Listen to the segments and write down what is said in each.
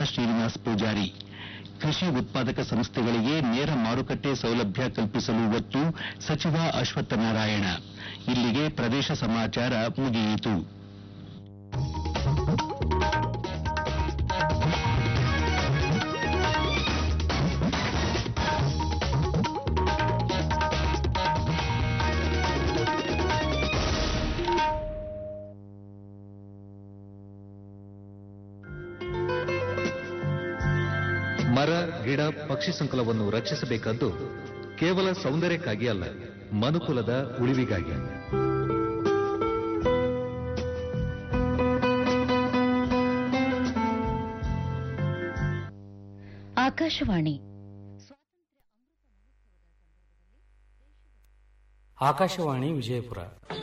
ಶ್ರೀನಿವಾಸ್ ಪೂಜಾರಿ ಕೃಷಿ ಉತ್ಪಾದಕ ಸಂಸ್ಥೆಗಳಿಗೆ ನೇರ ಮಾರುಕಟ್ಟೆ ಸೌಲಭ್ಯ ಕಲ್ಪಿಸಲು ಒತ್ತು ಸಚಿವ ಅಶ್ವತ್ಥನಾರಾಯಣ ಇಲ್ಲಿಗೆ ಪ್ರದೇಶ ಸಮಾಚಾರ ಮುಗಿಯಿತು ಮರ ಗಿಡ ಪಕ್ಷಿ ಸಂಕುಲವನ್ನು ರಕ್ಷಿಸಬೇಕಾದ್ದು ಕೇವಲ ಸೌಂದರ್ಯಕ್ಕಾಗಿ ಅಲ್ಲ ಮನುಕುಲದ ಉಳಿವಿಗಾಗಿ ಆಕಾಶವಾಣಿ ಆಕಾಶವಾಣಿ ವಿಜಯಪುರ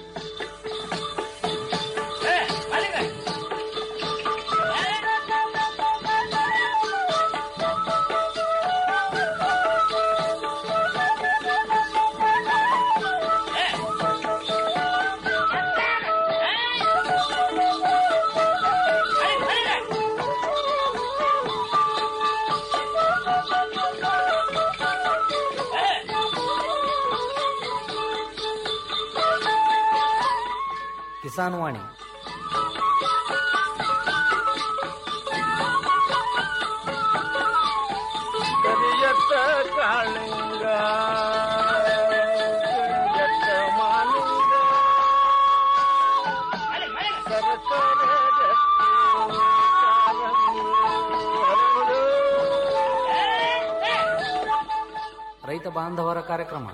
ಕಿಸಾನ್ ವಾಣಿ ಕರಿಯತ್ತ ಕಾಳಿಂಗ ಕರಿಯತ್ತ ಮಾಲಿಂಗ ಸರಸರ ರಕ್ತಿ ಕಾರಂಗಿ ಹರಡು. ರೈತ ಬಾಂಧವರ ಕಾರ್ಯಕ್ರಮ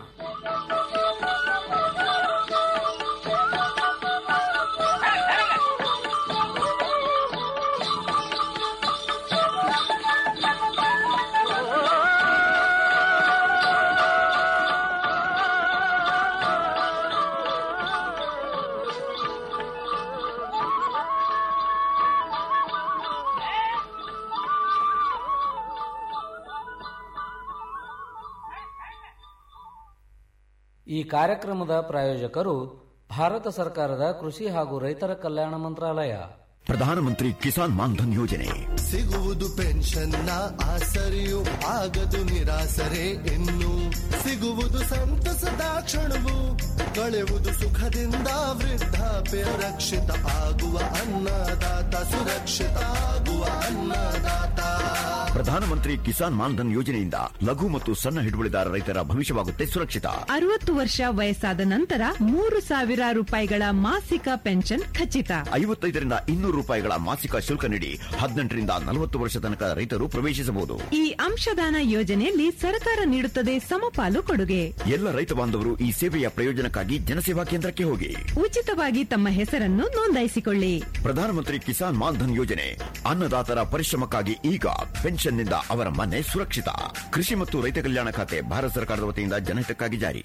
ಈ ಕಾರ್ಯಕ್ರಮದ ಪ್ರಾಯೋಜಕರು ಭಾರತ ಸರ್ಕಾರದ ಕೃಷಿ ಹಾಗೂ ರೈತರ ಕಲ್ಯಾಣ ಮಂತ್ರಾಲಯ ಪ್ರಧಾನಮಂತ್ರಿ ಕಿಸಾನ್ ಮಾನ್ಧನ್ ಯೋಜನೆ ಸಿಗುವುದು ಪೆನ್ಷನ್ನ ಆಸರೆಯು ಆಗದು ನಿರಾಸರೆ ಇನ್ನು ಸಿಗುವುದು ಸಂತಸದ ಕ್ಷಣವು ಕಳೆಯುವುದು ಸುಖದಿಂದ ವೃದ್ಧಾಪ್ಯ ರಕ್ಷಿತ ಆಗುವ ಅನ್ನದಾತ ಸುರಕ್ಷಿತ ಆಗುವ ಅನ್ನದಾತ ಪ್ರಧಾನಮಂತ್ರಿ ಕಿಸಾನ್ ಮಾನ್ಧನ್ ಯೋಜನೆಯಿಂದ ಲಘು ಮತ್ತು ಸಣ್ಣ ಹಿಡುವಳಿದಾರ ರೈತರ ಭವಿಷ್ಯವಾಗುತ್ತೆ ಸುರಕ್ಷಿತ ಅರವತ್ತು ವರ್ಷ ವಯಸ್ಸಾದ ನಂತರ ಮೂರು ಸಾವಿರ ರೂಪಾಯಿಗಳ ಮಾಸಿಕ ಪೆನ್ಷನ್ ಖಚಿತ ಐವತ್ತೈದರಿಂದ ಇನ್ನೂರು ರೂಪಾಯಿಗಳ ಮಾಸಿಕ ಶುಲ್ಕ ನೀಡಿ ಹದಿನೆಂಟರಿಂದ ನಲವತ್ತು ವರ್ಷ ತನಕ ರೈತರು ಪ್ರವೇಶಿಸಬಹುದು ಈ ಅಂಶದಾನ ಯೋಜನೆಯಲ್ಲಿ ಸರ್ಕಾರ ನೀಡುತ್ತದೆ ಸಮಪಾಲು ಕೊಡುಗೆ ಎಲ್ಲ ರೈತ ಬಾಂಧವರು ಈ ಸೇವೆಯ ಪ್ರಯೋಜನಕ್ಕಾಗಿ ಜನಸೇವಾ ಕೇಂದ್ರಕ್ಕೆ ಹೋಗಿ ಉಚಿತವಾಗಿ ತಮ್ಮ ಹೆಸರನ್ನು ನೋಂದಾಯಿಸಿಕೊಳ್ಳಿ ಪ್ರಧಾನಮಂತ್ರಿ ಕಿಸಾನ್ ಮಾನ್ಧನ್ ಯೋಜನೆ ಅನ್ನದಾತರ ಪರಿಶ್ರಮಕ್ಕಾಗಿ ಈಗ ಪೆನ್ಷನ್ನಿಂದ ಅವರ ಮನೆ ಸುರಕ್ಷಿತ ಕೃಷಿ ಮತ್ತು ರೈತ ಕಲ್ಯಾಣ ಖಾತೆ ಭಾರತ ಸರ್ಕಾರದ ವತಿಯಿಂದ ಜನಹಿತಕ್ಕಾಗಿ ಜಾರಿ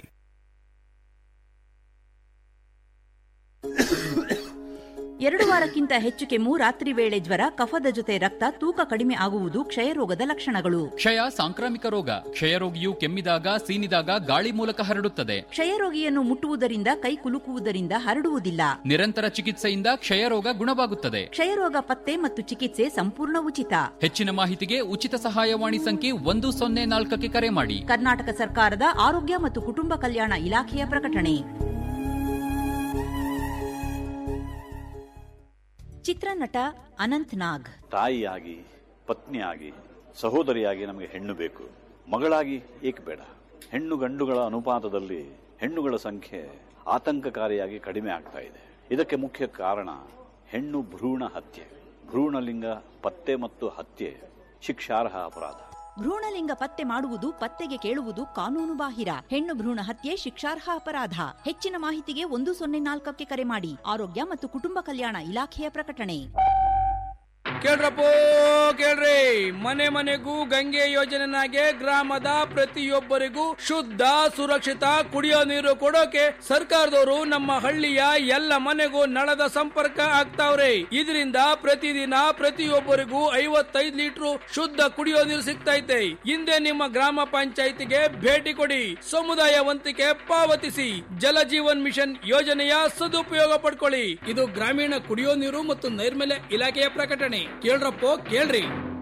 ಎರಡು ವಾರಕ್ಕಿಂತ ಹೆಚ್ಚು ಕೆಮ್ಮು ರಾತ್ರಿ ವೇಳೆ ಜ್ವರ ಕಫದ ಜೊತೆ ರಕ್ತ ತೂಕ ಕಡಿಮೆ ಆಗುವುದು ಕ್ಷಯರೋಗದ ಲಕ್ಷಣಗಳು ಕ್ಷಯ ಸಾಂಕ್ರಾಮಿಕ ರೋಗ ಕ್ಷಯರೋಗಿಯು ಕೆಮ್ಮಿದಾಗ ಸೀನಿದಾಗ ಗಾಳಿ ಮೂಲಕ ಹರಡುತ್ತದೆ ಕ್ಷಯರೋಗಿಯನ್ನು ಮುಟ್ಟುವುದರಿಂದ ಕೈ ಕುಲುಕುವುದರಿಂದ ಹರಡುವುದಿಲ್ಲ ನಿರಂತರ ಚಿಕಿತ್ಸೆಯಿಂದ ಕ್ಷಯರೋಗ ಗುಣವಾಗುತ್ತದೆ ಕ್ಷಯರೋಗ ಪತ್ತೆ ಮತ್ತು ಚಿಕಿತ್ಸೆ ಸಂಪೂರ್ಣ ಉಚಿತ ಹೆಚ್ಚಿನ ಮಾಹಿತಿಗೆ ಉಚಿತ ಸಹಾಯವಾಣಿ ಸಂಖ್ಯೆ ಒಂದು ಸೊನ್ನೆ ನಾಲ್ಕಕ್ಕೆ ಕರೆ ಮಾಡಿ ಕರ್ನಾಟಕ ಸರ್ಕಾರದ ಆರೋಗ್ಯ ಮತ್ತು ಕುಟುಂಬ ಕಲ್ಯಾಣ ಇಲಾಖೆಯ ಪ್ರಕಟಣೆ ಚಿತ್ರನಟ ಅನಂತ್ ನಾಗ್ ತಾಯಿಯಾಗಿ ಪತ್ನಿಯಾಗಿ ಸಹೋದರಿಯಾಗಿ ನಮಗೆ ಹೆಣ್ಣು ಬೇಕು ಮಗಳಾಗಿ ಏಕೆ ಬೇಡ ಹೆಣ್ಣು ಗಂಡುಗಳ ಅನುಪಾತದಲ್ಲಿ ಹೆಣ್ಣುಗಳ ಸಂಖ್ಯೆ ಆತಂಕಕಾರಿಯಾಗಿ ಕಡಿಮೆ ಆಗ್ತಾ ಇದೆ ಇದಕ್ಕೆ ಮುಖ್ಯ ಕಾರಣ ಹೆಣ್ಣು ಭ್ರೂಣ ಹತ್ಯೆ ಭ್ರೂಣಲಿಂಗ ಪತ್ತೆ ಮತ್ತು ಹತ್ಯೆ ಶಿಕ್ಷಾರ್ಹ ಅಪರಾಧ ಭ್ರೂಣಲಿಂಗ ಪತ್ತೆ ಮಾಡುವುದು ಪತ್ತೆಗೆ ಕೇಳುವುದು ಕಾನೂನು ಬಾಹಿರ ಹೆಣ್ಣು ಭ್ರೂಣ ಹತ್ಯೆ ಶಿಕ್ಷಾರ್ಹ ಅಪರಾಧ ಹೆಚ್ಚಿನ ಮಾಹಿತಿಗೆ ಒಂದು ಸೊನ್ನೆ ನಾಲ್ಕಕ್ಕೆ ಕರೆ ಮಾಡಿ ಆರೋಗ್ಯ ಮತ್ತು ಕುಟುಂಬ ಕಲ್ಯಾಣ ಇಲಾಖೆಯ ಪ್ರಕಟಣೆ ಕೇಳ್ರಪ್ಪೋ ಕೇಳ್ರಿ ಮನೆ ಮನೆಗೂ ಗಂಗೆ ಯೋಜನೆನಾಗೆ ಗ್ರಾಮದ ಪ್ರತಿಯೊಬ್ಬರಿಗೂ ಶುದ್ಧ ಸುರಕ್ಷಿತ ಕುಡಿಯೋ ನೀರು ಕೊಡೋಕೆ ಸರ್ಕಾರದವರು ನಮ್ಮ ಹಳ್ಳಿಯ ಎಲ್ಲ ಮನೆಗೂ ನಳದ ಸಂಪರ್ಕ ಆಗ್ತಾವ್ರೆ ಇದರಿಂದ ಪ್ರತಿದಿನ ಪ್ರತಿಯೊಬ್ಬರಿಗೂ ಐವತ್ತೈದು ಲೀಟರ್ ಶುದ್ಧ ಕುಡಿಯೋ ನೀರು ಸಿಗ್ತೈತೆ ಹಿಂದೆ ನಿಮ್ಮ ಗ್ರಾಮ ಪಂಚಾಯಿತಿಗೆ ಭೇಟಿ ಕೊಡಿ ಸಮುದಾಯ ವಂತಿಕೆ ಪಾವತಿಸಿ ಜಲ ಜೀವನ್ ಮಿಷನ್ ಯೋಜನೆಯ ಸದುಪಯೋಗ ಪಡ್ಕೊಳ್ಳಿ ಇದು ಗ್ರಾಮೀಣ ಕುಡಿಯೋ ನೀರು ಮತ್ತು ನೈರ್ಮಲ್ಯ ಇಲಾಖೆಯ ಪ್ರಕಟಣೆ ಕೇಳ್ರಪ್ಪೋ ಕೇಳ್ರಿ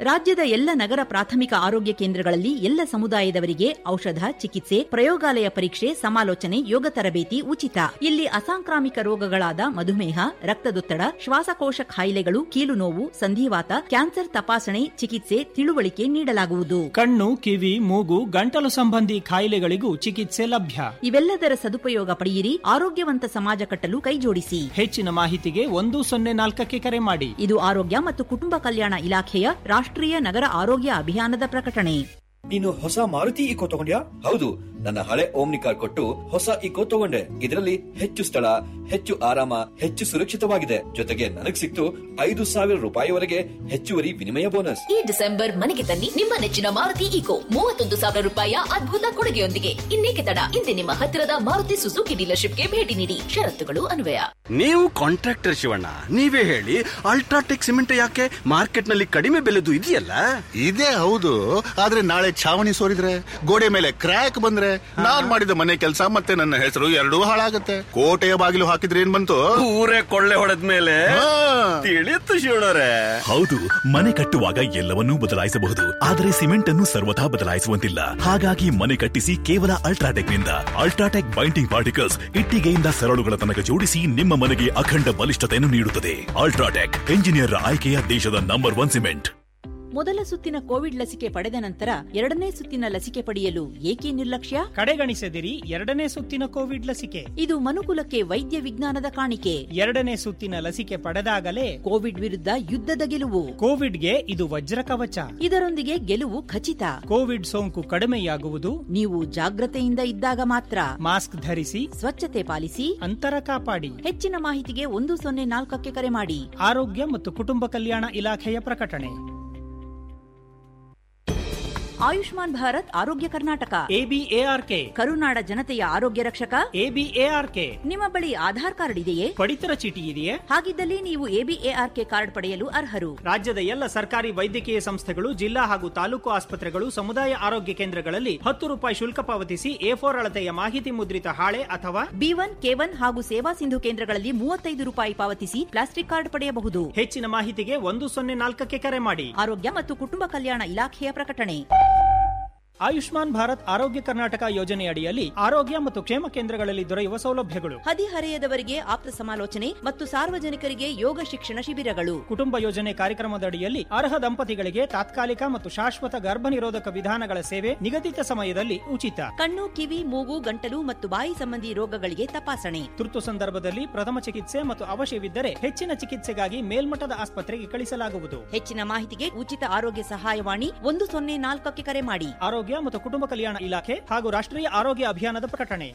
ರಾಜ್ಯದ ಎಲ್ಲ ನಗರ ಪ್ರಾಥಮಿಕ ಆರೋಗ್ಯ ಕೇಂದ್ರಗಳಲ್ಲಿ ಎಲ್ಲ ಸಮುದಾಯದವರಿಗೆ ಔಷಧ ಚಿಕಿತ್ಸೆ ಪ್ರಯೋಗಾಲಯ ಪರೀಕ್ಷೆ ಸಮಾಲೋಚನೆ ಯೋಗ ತರಬೇತಿ ಉಚಿತ ಇಲ್ಲಿ ಅಸಾಂಕ್ರಾಮಿಕ ರೋಗಗಳಾದ ಮಧುಮೇಹ ರಕ್ತದೊತ್ತಡ ಶ್ವಾಸಕೋಶ ಕಾಯಿಲೆಗಳು ಕೀಲು ನೋವು ಸಂಧಿವಾತ ಕ್ಯಾನ್ಸರ್ ತಪಾಸಣೆ ಚಿಕಿತ್ಸೆ ತಿಳುವಳಿಕೆ ನೀಡಲಾಗುವುದು ಕಣ್ಣು ಕಿವಿ ಮೂಗು ಗಂಟಲು ಸಂಬಂಧಿ ಕಾಯಿಲೆಗಳಿಗೂ ಚಿಕಿತ್ಸೆ ಲಭ್ಯ ಇವೆಲ್ಲದರ ಸದುಪಯೋಗ ಪಡೆಯಿರಿ ಆರೋಗ್ಯವಂತ ಸಮಾಜ ಕಟ್ಟಲು ಕೈಜೋಡಿಸಿ ಹೆಚ್ಚಿನ ಮಾಹಿತಿಗೆ ಒಂದು ಸೊನ್ನೆ ನಾಲ್ಕಕ್ಕೆ ಕರೆ ಮಾಡಿ ಇದು ಆರೋಗ್ಯ ಮತ್ತು ಕುಟುಂಬ ಕಲ್ಯಾಣ ಇಲಾಖೆಯ ರಾಷ್ಟ್ರೀಯ ನಗರ ಆರೋಗ್ಯ ಅಭಿಯಾನದ ಪ್ರಕಟಣೆ ನೀನು ಹೊಸ ಮಾರುತಿ ಇಕೋ ತಗೊಂಡ್ಯಾ ಹೌದು ನನ್ನ ಹಳೆ ಓಮ್ನಿ ಕಾರ್ ಕೊಟ್ಟು ಹೊಸ ಇಕೋ ತಗೊಂಡೆ ಇದರಲ್ಲಿ ಹೆಚ್ಚು ಸ್ಥಳ ಹೆಚ್ಚು ಆರಾಮ ಹೆಚ್ಚು ಸುರಕ್ಷಿತವಾಗಿದೆ ಜೊತೆಗೆ ನನಗ್ ಸಿಕ್ತು ಐದು ಸಾವಿರ ರೂಪಾಯಿವರೆಗೆ ಹೆಚ್ಚುವರಿ ವಿನಿಮಯ ಬೋನಸ್ ಈ ಡಿಸೆಂಬರ್ ಮನೆಗೆ ತನ್ನಿ ನಿಮ್ಮ ನೆಚ್ಚಿನ ಮಾರುತಿ ಈಕೋ ಮೂವತ್ತೊಂದು ಸಾವಿರ ರೂಪಾಯಿಯ ಅದ್ಭುತ ಕೊಡುಗೆಯೊಂದಿಗೆ ಇನ್ನೇಕೆ ತಡ ಇಂದೇ ನಿಮ್ಮ ಹತ್ತಿರದ ಮಾರುತಿ ಸುಜುಕಿ ಡೀಲರ್ಶಿಪ್ಗೆ ಭೇಟಿ ನೀಡಿ ಷರತ್ತುಗಳು ಅನ್ವಯ ನೀವು ಕಾಂಟ್ರಾಕ್ಟರ್ ಶಿವಣ್ಣ ನೀವೇ ಹೇಳಿ ಅಲ್ಟ್ರಾಟೆಕ್ ಸಿಮೆಂಟ್ ಯಾಕೆ ಮಾರ್ಕೆಟ್ ನಲ್ಲಿ ಕಡಿಮೆ ಬೆಲೆದು ಇದೆಯಲ್ಲ ಇದೇ ಹೌದು ಆದ್ರೆ ನಾಳೆ ಛಾವಣಿ ಸೋರಿದ್ರೆ ಗೋಡೆ ಮೇಲೆ ಕ್ರ್ಯಾಕ್ ಬಂದ್ರೆ ನಾನ್ ಮಾಡಿದ ಮನೆ ಕೆಲಸ ಮತ್ತೆ ನನ್ನ ಹೆಸರು ಎರಡೂ ಹಾಳಾಗತ್ತೆ ಕೋಟೆಯ ಬಾಗಿಲು ಹಾಕಿದ್ರೆ ಏನ್ ಬಂತು ಊರೇ ಕೊಳ್ಳೆ ಹೊಡೆದ್ಮೇಲೆ ಹಾ. ತಿಳಿಯುತ್ತು ಶಿವಣ್ಣರೇ ಹೌದು ಮನೆ ಕಟ್ಟುವಾಗ ಎಲ್ಲವನ್ನೂ ಬದಲಾಯಿಸಬಹುದು ಆದರೆ ಸಿಮೆಂಟ್ ಅನ್ನು ಸರ್ವಥಾ ಬದಲಾಯಿಸುವಂತಿಲ್ಲ ಹಾಗಾಗಿ ಮನೆ ಕಟ್ಟಿಸಿ ಕೇವಲ ಅಲ್ಟ್ರಾಟೆಕ್ ನಿಂದ ಅಲ್ಟ್ರಾಟೆಕ್ ಬೈಂಡಿಂಗ್ ಪಾರ್ಟಿಕಲ್ಸ್ ಇಟ್ಟಿಗೆಯಿಂದ ಸರಳುಗಳ ತನಕ ಜೋಡಿಸಿ ನಿಮ್ಮ ಮನೆಗೆ ಅಖಂಡ ಬಲಿಷ್ಠತೆಯನ್ನು ನೀಡುತ್ತದೆ ಅಲ್ಟ್ರಾಟೆಕ್ ಎಂಜಿನಿಯರ್ ಆಯ್ಕೆಯ ದೇಶದ ನಂಬರ್ ಒನ್ ಸಿಮೆಂಟ್ ಮೊದಲ ಸುತ್ತಿನ ಕೋವಿಡ್ ಲಸಿಕೆ ಪಡೆದ ನಂತರ ಎರಡನೇ ಸುತ್ತಿನ ಲಸಿಕೆ ಪಡೆಯಲು ಏಕೆ ನಿರ್ಲಕ್ಷ್ಯ ಕಡೆಗಣಿಸದಿರಿ ಎರಡನೇ ಸುತ್ತಿನ ಕೋವಿಡ್ ಲಸಿಕೆ ಇದು ಮನುಕುಲಕ್ಕೆ ವೈದ್ಯ ವಿಜ್ಞಾನದ ಕಾಣಿಕೆ ಎರಡನೇ ಸುತ್ತಿನ ಲಸಿಕೆ ಪಡೆದಾಗಲೇ ಕೋವಿಡ್ ವಿರುದ್ಧ ಯುದ್ಧದ ಗೆಲುವು ಕೋವಿಡ್ಗೆ ಇದು ವಜ್ರ ಕವಚ ಇದರೊಂದಿಗೆ ಗೆಲುವು ಖಚಿತ ಕೋವಿಡ್ ಸೋಂಕು ಕಡಿಮೆಯಾಗುವುದು ನೀವು ಜಾಗ್ರತೆಯಿಂದ ಇದ್ದಾಗ ಮಾತ್ರ ಮಾಸ್ಕ್ ಧರಿಸಿ ಸ್ವಚ್ಛತೆ ಪಾಲಿಸಿ ಅಂತರ ಕಾಪಾಡಿ ಹೆಚ್ಚಿನ ಮಾಹಿತಿಗೆ ಒಂದು ಸೊನ್ನೆ ನಾಲ್ಕಕ್ಕೆ ಕರೆ ಮಾಡಿ ಆರೋಗ್ಯ ಮತ್ತು ಕುಟುಂಬ ಕಲ್ಯಾಣ ಇಲಾಖೆಯ ಪ್ರಕಟಣೆ ಆಯುಷ್ಮಾನ್ ಭಾರತ್ ಆರೋಗ್ಯ ಕರ್ನಾಟಕ ಎಬಿಎಆರ್ಕೆ ಕರುನಾಡ ಜನತೆಯ ಆರೋಗ್ಯ ರಕ್ಷಕ ಎಬಿಎಆರ್ಕೆ ನಿಮ್ಮ ಬಳಿ ಆಧಾರ್ ಕಾರ್ಡ್ ಇದೆಯೇ ಪಡಿತರ ಚೀಟಿ ಇದೆಯೇ ಹಾಗಿದ್ದಲ್ಲಿ ನೀವು ಎಬಿಎಆರ್ಕೆ ಕಾರ್ಡ್ ಪಡೆಯಲು ಅರ್ಹರು ರಾಜ್ಯದ ಎಲ್ಲ ಸರ್ಕಾರಿ ವೈದ್ಯಕೀಯ ಸಂಸ್ಥೆಗಳು ಜಿಲ್ಲಾ ಹಾಗೂ ತಾಲೂಕು ಆಸ್ಪತ್ರೆಗಳು ಸಮುದಾಯ ಆರೋಗ್ಯ ಕೇಂದ್ರಗಳಲ್ಲಿ ಹತ್ತು ರೂಪಾಯಿ ಶುಲ್ಕ ಪಾವತಿಸಿ ಎ ಫೋರ್ ಅಳತೆಯ ಮಾಹಿತಿ ಮುದ್ರಿತ ಹಾಳೆ ಅಥವಾ ಬಿ ಒನ್ ಕೆ ಒನ್ ಹಾಗೂ ಸೇವಾ ಸಿಂಧು ಕೇಂದ್ರಗಳಲ್ಲಿ ಮೂವತ್ತೈದು ರೂಪಾಯಿ ಪಾವತಿಸಿ ಪ್ಲಾಸ್ಟಿಕ್ ಕಾರ್ಡ್ ಪಡೆಯಬಹುದು ಹೆಚ್ಚಿನ ಮಾಹಿತಿಗೆ ಒಂದು ಸೊನ್ನೆ ನಾಲ್ಕಕ್ಕೆ ಕರೆ ಮಾಡಿ ಆರೋಗ್ಯ ಮತ್ತು ಕುಟುಂಬ ಕಲ್ಯಾಣ ಇಲಾಖೆಯ ಪ್ರಕಟಣೆ ಆಯುಷ್ಮಾನ್ ಭಾರತ್ ಆರೋಗ್ಯ ಕರ್ನಾಟಕ ಯೋಜನೆಯಡಿಯಲ್ಲಿ ಆರೋಗ್ಯ ಮತ್ತು ಕ್ಷೇಮ ಕೇಂದ್ರಗಳಲ್ಲಿ ದೊರೆಯುವ ಸೌಲಭ್ಯಗಳು ಹದಿಹರೆಯದವರಿಗೆ ಆಪ್ತ ಸಮಾಲೋಚನೆ ಮತ್ತು ಸಾರ್ವಜನಿಕರಿಗೆ ಯೋಗ ಶಿಕ್ಷಣ ಶಿಬಿರಗಳು ಕುಟುಂಬ ಯೋಜನೆ ಕಾರ್ಯಕ್ರಮದಡಿಯಲ್ಲಿ ಅರ್ಹ ದಂಪತಿಗಳಿಗೆ ತಾತ್ಕಾಲಿಕ ಮತ್ತು ಶಾಶ್ವತ ಗರ್ಭ ನಿರೋಧಕ ವಿಧಾನಗಳ ಸೇವೆ ನಿಗದಿತ ಸಮಯದಲ್ಲಿ ಉಚಿತ ಕಣ್ಣು ಕಿವಿ ಮೂಗು ಗಂಟಲು ಮತ್ತು ಬಾಯಿ ಸಂಬಂಧಿ ರೋಗಗಳಿಗೆ ತಪಾಸಣೆ ತುರ್ತು ಸಂದರ್ಭದಲ್ಲಿ ಪ್ರಥಮ ಚಿಕಿತ್ಸೆ ಮತ್ತು ಅವಶ್ಯವಿದ್ದರೆ ಹೆಚ್ಚಿನ ಚಿಕಿತ್ಸೆಗಾಗಿ ಮೇಲ್ಮಟ್ಟದ ಆಸ್ಪತ್ರೆಗೆ ಕಳಿಸಲಾಗುವುದು ಹೆಚ್ಚಿನ ಮಾಹಿತಿಗೆ ಉಚಿತ ಆರೋಗ್ಯ ಸಹಾಯವಾಣಿ ಒಂದು ಸೊನ್ನೆ ನಾಲ್ಕಕ್ಕೆ ಕರೆ ಮಾಡಿ ಆರೋಗ್ಯ ಮತ್ತು ಕುಟುಂಬ ಕಲ್ಯಾಣ ಇಲಾಖೆ ಹಾಗೂ ರಾಷ್ಟ್ರೀಯ ಆರೋಗ್ಯ ಅಭಿಯಾನದ ಪ್ರಕಟಣೆ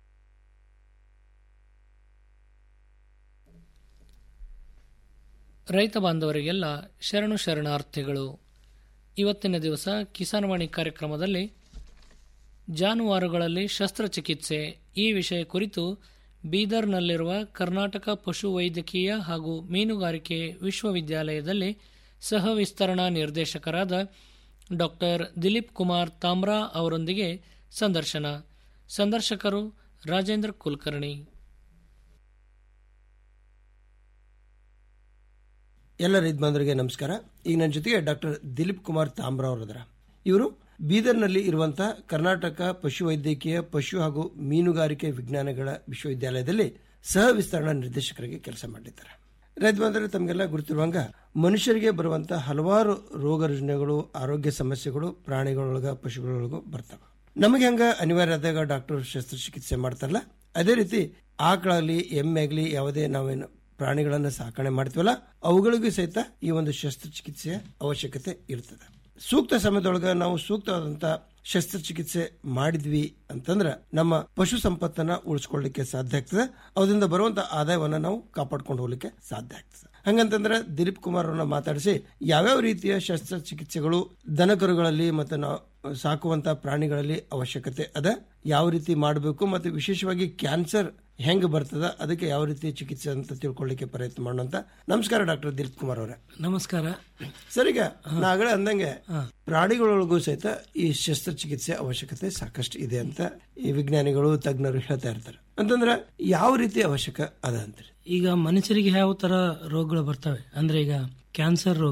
ರೈತ ಬಾಂಧವರಿಗೆಲ್ಲ ಶರಣು ಶರಣಾರ್ಥಿಗಳು ಇವತ್ತಿನ ದಿವಸ ಕಿಸಾನ್ವಾಣಿ ಕಾರ್ಯಕ್ರಮದಲ್ಲಿ ಜಾನುವಾರುಗಳಲ್ಲಿ ಶಸ್ತ್ರಚಿಕಿತ್ಸೆ ಈ ವಿಷಯ ಕುರಿತು ಬೀದರ್ನಲ್ಲಿರುವ ಕರ್ನಾಟಕ ಪಶು ವೈದ್ಯಕೀಯ ಹಾಗೂ ಮೀನುಗಾರಿಕೆ ವಿಶ್ವವಿದ್ಯಾಲಯದಲ್ಲಿ ಸಹ ವಿಸ್ತರಣಾ ನಿರ್ದೇಶಕರಾದ ಡಾಕ್ಟರ್ ದಿಲೀಪ್ ಕುಮಾರ್ ತಾಮ್ರಾ ಅವರೊಂದಿಗೆ ಸಂದರ್ಶನ ಸಂದರ್ಶಕರು ರಾಜೇಂದ್ರ ಕುಲಕರ್ಣಿ ಎಲ್ಲ ರೈತ ಬಾಂಧವರಿಗೆ ನಮಸ್ಕಾರ ಈಗ ನನ್ನ ಜೊತೆಗೆ ಡಾಕ್ಟರ್ ದಿಲೀಪ್ ಕುಮಾರ್ ತಾಮ್ರಾ ಅವರದರ ಇವರು ಬೀದರ್ನಲ್ಲಿ ಇರುವಂತಹ ಕರ್ನಾಟಕ ಪಶುವೈದ್ಯಕೀಯ ಪಶು ಹಾಗೂ ಮೀನುಗಾರಿಕೆ ವಿಜ್ಞಾನಗಳ ವಿಶ್ವವಿದ್ಯಾಲಯದಲ್ಲಿ ಸಹ ವಿಸ್ತರಣಾ ನಿರ್ದೇಶಕರಾಗಿ ಕೆಲಸ ಮಾಡಿದ್ದಾರೆ ರೈತ ಬಾಂಧವರೇ ತಮಗೆಲ್ಲ ಗುರುತಿರುವಂಗ ಮನುಷ್ಯರಿಗೆ ಬರುವಂತಹ ಹಲವಾರು ರೋಗ ರುಜಿನಗಳು ಆರೋಗ್ಯ ಸಮಸ್ಯೆಗಳು ಪ್ರಾಣಿಗಳೊಳಗ ಪಶುಗಳೊಳಗೂ ಬರ್ತವೆ ನಮಗೆ ಹಂಗ ಅನಿವಾರ್ಯ ಆದಾಗ ಡಾಕ್ಟರ್ ಶಸ್ತ್ರಚಿಕಿತ್ಸೆ ಮಾಡ್ತಾರಲ್ಲ ಅದೇ ರೀತಿ ಆಕಳಾಗ್ಲಿ ಎಮ್ಮೆ ಆಗ್ಲಿ ಯಾವುದೇ ನಾವೇನು ಪ್ರಾಣಿಗಳನ್ನ ಸಾಕಣೆ ಮಾಡ್ತೀವಲ್ಲ ಅವುಗಳಿಗೂ ಸಹಿತ ಈ ಒಂದು ಶಸ್ತ್ರಚಿಕಿತ್ಸೆಯ ಅವಶ್ಯಕತೆ ಇರ್ತದೆ ಸೂಕ್ತ ಸಮಯದೊಳಗ ನಾವು ಸೂಕ್ತವಾದಂತ ಶಸ್ತ್ರಚಿಕಿತ್ಸೆ ಮಾಡಿದ್ವಿ ಅಂತಂದ್ರ ನಮ್ಮ ಪಶು ಸಂಪತ್ತನ್ನ ಉಳಿಸ್ಕೊಳ್ಳಿಕ್ಕೆ ಸಾಧ್ಯ ಆಗ್ತದೆ ಅದರಿಂದ ಬರುವಂತ ಆದಾಯವನ್ನ ನಾವು ಕಾಪಾಡ್ಕೊಂಡು ಹೋಗ್ಲಿಕ್ಕೆ ಸಾಧ್ಯ ಆಗ್ತದೆ ಹಂಗಂತಂದ್ರೆ ದಿಲೀಪ್ ಕುಮಾರ್ ಅವ್ರನ್ನ ಮಾತಾಡಿಸಿ ಯಾವ್ಯಾವ ರೀತಿಯ ಶಸ್ತ್ರಚಿಕಿತ್ಸೆಗಳು ದನಕರುಗಳಲ್ಲಿ ಮತ್ತು ನಾವು ಸಾಕುವಂತ ಪ್ರಾಣಿಗಳಲ್ಲಿ ಅವಶ್ಯಕತೆ ಅದ ಯಾವ ರೀತಿ ಮಾಡಬೇಕು ಮತ್ತು ವಿಶೇಷವಾಗಿ ಕ್ಯಾನ್ಸರ್ ಹೆಂಗ್ ಬರ್ತದ ಅದಕ್ಕೆ ಯಾವ ರೀತಿ ಚಿಕಿತ್ಸೆ ಅಂತ ತಿಳ್ಕೊಳ್ಳಿಕ್ಕೆ ಪ್ರಯತ್ನ ಮಾಡೋಣ ನಮಸ್ಕಾರ ಡಾಕ್ಟರ್ ದಿಲೀಪ್ ಕುಮಾರ್ ಅವರೇ ನಮಸ್ಕಾರ ಸರಿಗ ನಾಗಳೆ ಅಂದಂಗೆ ಪ್ರಾಣಿಗಳೊಳಗೂ ಸಹಿತ ಈ ಶಸ್ತ್ರಚಿಕಿತ್ಸೆ ಅವಶ್ಯಕತೆ ಸಾಕಷ್ಟು ಇದೆ ಅಂತ ಈ ವಿಜ್ಞಾನಿಗಳು ತಜ್ಞರು ಹೇಳ್ತಾ ಇರ್ತಾರೆ ಅಂತಂದ್ರೆ ಯಾವ ರೀತಿ ಅವಶ್ಯಕ ಅದ ಅಂತಾರೆ ಈಗ ಮನುಷ್ಯರಿಗೆ ಯಾವ ತರ ರೋಗಗಳು ಬರ್ತವೆ ಅಂದ್ರೆ ಈಗ ಕ್ಯಾನ್ಸರ್ ರೋಗ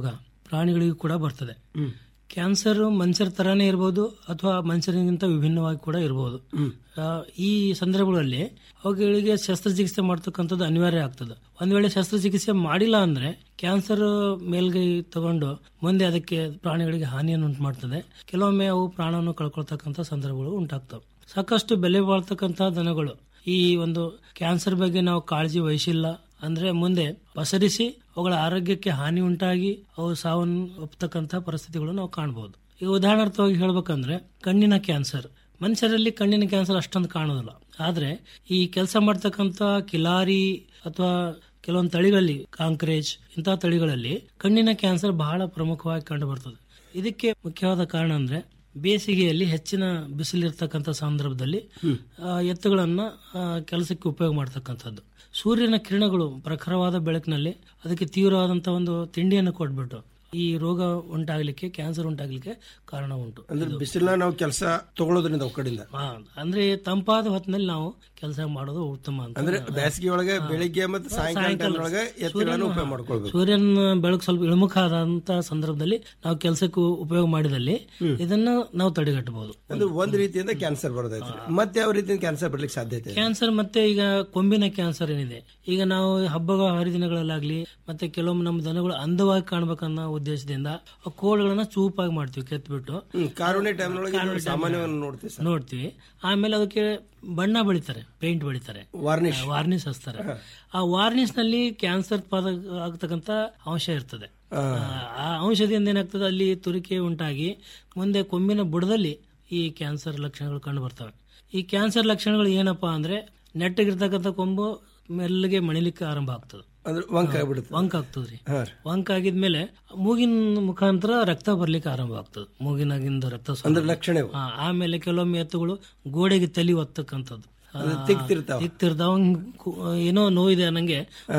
ಪ್ರಾಣಿಗಳಿಗೂ ಕೂಡ ಬರ್ತದೆ ಕ್ಯಾನ್ಸರ್ ಮನುಷ್ಯರ ತರಾನೇ ಇರ್ಬೋದು ಅಥವಾ ಮನುಷ್ಯರಿಗಿಂತ ವಿಭಿನ್ನವಾಗಿ ಕೂಡ ಇರಬಹುದು ಆ, ಈ ಸಂದರ್ಭಗಳಲ್ಲಿ ಅವುಗಳಿಗೆ ಶಸ್ತ್ರಚಿಕಿತ್ಸೆ ಮಾಡ್ತಕ್ಕಂಥದ್ದು ಅನಿವಾರ್ಯ ಆಗ್ತದೆ ಒಂದ್ ವೇಳೆ ಶಸ್ತ್ರಚಿಕಿತ್ಸೆ ಮಾಡಿಲ್ಲ ಅಂದ್ರೆ ಕ್ಯಾನ್ಸರ್ ಮೇಲ್ಗೈ ತಗೊಂಡು ಮುಂದೆ ಅದಕ್ಕೆ ಪ್ರಾಣಿಗಳಿಗೆ ಹಾನಿಯನ್ನು ಉಂಟು ಮಾಡ್ತದೆ ಕೆಲವೊಮ್ಮೆ ಅವು ಪ್ರಾಣವನ್ನು ಕಳ್ಕೊಳ್ತಕ್ಕಂಥ ಸಂದರ್ಭಗಳು ಉಂಟಾಗ್ತವೆ ಸಾಕಷ್ಟು ಬೆಲೆ ಬಾಳ್ತಕ್ಕಂಥ ದನಗಳು ಈ ಒಂದು ಕ್ಯಾನ್ಸರ್ ಬಗ್ಗೆ ನಾವು ಕಾಳಜಿ ವಹಿಸಿಲ್ಲ ಅಂದ್ರೆ ಮುಂದೆ ಪಸರಿಸಿ ಅವುಗಳ ಆರೋಗ್ಯಕ್ಕೆ ಹಾನಿ ಉಂಟಾಗಿ ಅವು ಸಾವನ್ನು ಒಪ್ತಕ್ಕಂಥ ಪರಿಸ್ಥಿತಿಗಳು ನಾವು ಕಾಣಬಹುದು ಈಗ ಉದಾಹರಣಾರ್ಥವಾಗಿ ಹೇಳ್ಬೇಕಂದ್ರೆ ಕಣ್ಣಿನ ಕ್ಯಾನ್ಸರ್ ಮನುಷ್ಯರಲ್ಲಿ ಕಣ್ಣಿನ ಕ್ಯಾನ್ಸರ್ ಅಷ್ಟೊಂದು ಕಾಣೋದಿಲ್ಲ ಆದ್ರೆ ಈ ಕೆಲಸ ಮಾಡ್ತಕ್ಕಂಥ ಕಿಲಾರಿ ಅಥವಾ ಕೆಲವೊಂದು ತಳಿಗಳಲ್ಲಿ ಕಾಂಕ್ರೇಜ್ ಇಂತಹ ತಳಿಗಳಲ್ಲಿ ಕಣ್ಣಿನ ಕ್ಯಾನ್ಸರ್ ಬಹಳ ಪ್ರಮುಖವಾಗಿ ಕಂಡು ಬರ್ತದೆ ಇದಕ್ಕೆ ಮುಖ್ಯವಾದ ಕಾರಣ ಅಂದ್ರೆ ಬೇಸಿಗೆಯಲ್ಲಿ ಹೆಚ್ಚಿನ ಬಿಸಿಲಿರ್ತಕ್ಕಂಥ ಸಂದರ್ಭದಲ್ಲಿ ಆ, ಎತ್ತುಗಳನ್ನ ಆ, ಕೆಲಸಕ್ಕೆ ಉಪಯೋಗ ಮಾಡ್ತಕ್ಕಂಥದ್ದು ಸೂರ್ಯನ ಕಿರಣಗಳು ಪ್ರಖರವಾದ ಬೆಳಕಿನಲ್ಲಿ ಅದಕ್ಕೆ ತೀವ್ರವಾದಂತ ಒಂದು ತಿಂಡಿಯನ್ನು ಕೊಟ್ಬಿಟ್ಟು ಈ ರೋಗ ಉಂಟಾಗ್ಲಿಕ್ಕೆ ಕ್ಯಾನ್ಸರ್ ಉಂಟಾಗ್ಲಿಕ್ಕೆ ಕಾರಣ ಉಂಟು ಅಂದ್ರೆ ಬಿಸಿಲನ್ನ ನಾವು ಕೆಲಸ ತಗೊಳ್ಳೋದ್ರಿಂದ ಅವ್ ಕಡೆಯಿಂದ ಹಾ, ಅಂದ್ರೆ ತಂಪಾದ ಹೊತ್ತಿನಲ್ಲಿ ನಾವು ಕೆಲಸ ಮಾಡೋದು ಉತ್ತಮ ಅಂತ ಅಂದ್ರೆ ಬೇಸಿಗೆ ಒಳಗೆ ಬೆಳಿಗ್ಗೆ ಮತ್ತು ಸಾಯಂಕಾಲ time ಒಳಗೆ ಎತ್ತುಗಳನ್ನು ಉಪಯೋಗ ಮಾಡ್ಕೊಳ್ಬೇಕು ಸೂರ್ಯನ ಬೆಳಕು ಸ್ವಲ್ಪ ಇಳಿಮುಖ ಆದಂತ ಸಂದರ್ಭದಲ್ಲಿ ನಾವು ಕೆಲಸಕ್ಕೆ ಉಪಯೋಗ ಮಾಡಿದಲ್ಲಿ ಇದನ್ನ ನಾವು ತಡೆಗಟ್ಟಬಹುದು ಅಂದ್ರೆ ಒಂದ್ ರೀತಿಯಿಂದ ಕ್ಯಾನ್ಸರ್ ಬರೋದೈತೆ ಮತ್ತೆ ಯಾವ ರೀತಿಯಿಂದ ಕ್ಯಾನ್ಸರ್ ಬರ್ಲಿಕ್ಕೆ ಸಾಧ್ಯತೆ ಇದೆ? ಕ್ಯಾನ್ಸರ್ ಮತ್ತೆ ಈಗ ಕೊಂಬಿನ ಕ್ಯಾನ್ಸರ್ ಏನಿದೆ ಈಗ ನಾವು ಹಬ್ಬಗಳ ಹರಿದಿನಗಳಲ್ಲಾಗ್ಲಿ ಮತ್ತೆ ಕೆಲವೊಮ್ಮೆ ನಮ್ಮ ದನಗಳು ಅಂದವಾಗಿ ಕಾಣ್ಬೇಕನ್ನೋ ಉದ್ದೇಶದಿಂದ ಆ ಕೋಳ್ಗಳನ್ನ ಚೂಪಾಗಿ ಮಾಡ್ತೀವಿ ಕೆತ್ಬಿಟ್ಟು ಹ್ಮ್, ಕಾರುಣ್ಯ ಟೈಮ್ನೊಳಗೆ ಕಾರುಣ್ಯ ಸಾಮಾನ್ಯವಾಗಿ time ನೋಡ್ತೀವಿ ಸರ್. ನೋಡ್ತೀವಿ ಆಮೇಲೆ ಅದಕ್ಕೆ ಬಣ್ಣ ಬಳಿತಾರೆ ಪೇಂಟ್ ಬಳಿತಾರೆ ವಾರ್ನಿಷ್. ವಾರ್ನಿಷ್ ಹಚ್ತಾರೆ ಆ ವಾರ್ನಿಷ್ ನಲ್ಲಿ ಕ್ಯಾನ್ಸರ್ ಪಾದ ಆಗ್ತಕ್ಕಂತ ಅಂಶ ಇರ್ತದೆ ಆ, ಆ ಅಂಶದಿಂದ ಏನಾಗ್ತದೆ ಅಲ್ಲಿ ತುರಿಕೆ ಉಂಟಾಗಿ ಮುಂದೆ ಕೊಂಬಿನ ಬುಡದಲ್ಲಿ ಈ ಕ್ಯಾನ್ಸರ್ ಲಕ್ಷಣಗಳು ಕಂಡು ಬರ್ತವೆ ಈ ಕ್ಯಾನ್ಸರ್ ಲಕ್ಷಣಗಳು ಏನಪ್ಪಾ ಅಂದ್ರೆ ನೆಟ್ಟಗಿರ್ತಕ್ಕಂಥ ಕೊಂಬು ಮೆಲ್ಲಗೆ ಮಣಿಲಿಕ್ಕೆ ಆರಂಭ ಆಗ್ತದೆ ಅಂದ್ರೆ ವಂಕ ಆಗ್ಬಿಡುತ್ತೆ ವಂಕ ಆಗ್ತದ್ರಿ ಹಾ ರೀ. ವಂಕ ಆಗಿದ್ಮೇಲೆ ಮೂಗಿನ ಮುಖಾಂತರ ರಕ್ತ ಬರ್ಲಿಕ್ಕೆ ಆರಂಭ ಆಗ್ತದೆ ಮೂಗಿನಾಗಿಂದ ರಕ್ತ ಸ್ರಾವ. ಅಂದ್ರೆ ಲಕ್ಷಣ ಇವು. ಹಾ, ಆಮೇಲೆ ಕೆಲವೊಮ್ಮೆ ಎತ್ತುಗಳು ಗೋಡೆಗೆ ತಲಿ ಒತ್ತಕ್ಕಂಥದ್ದು ಅಂದ್ರೆ ತಿಕ್ತಿರ್ತಾವ. ತಿಕ್ತಿರ್ತಾವ ಅವ್ನ್ ಕು- ಏನೋ ನೋವಿದೆ ನಂಗೆ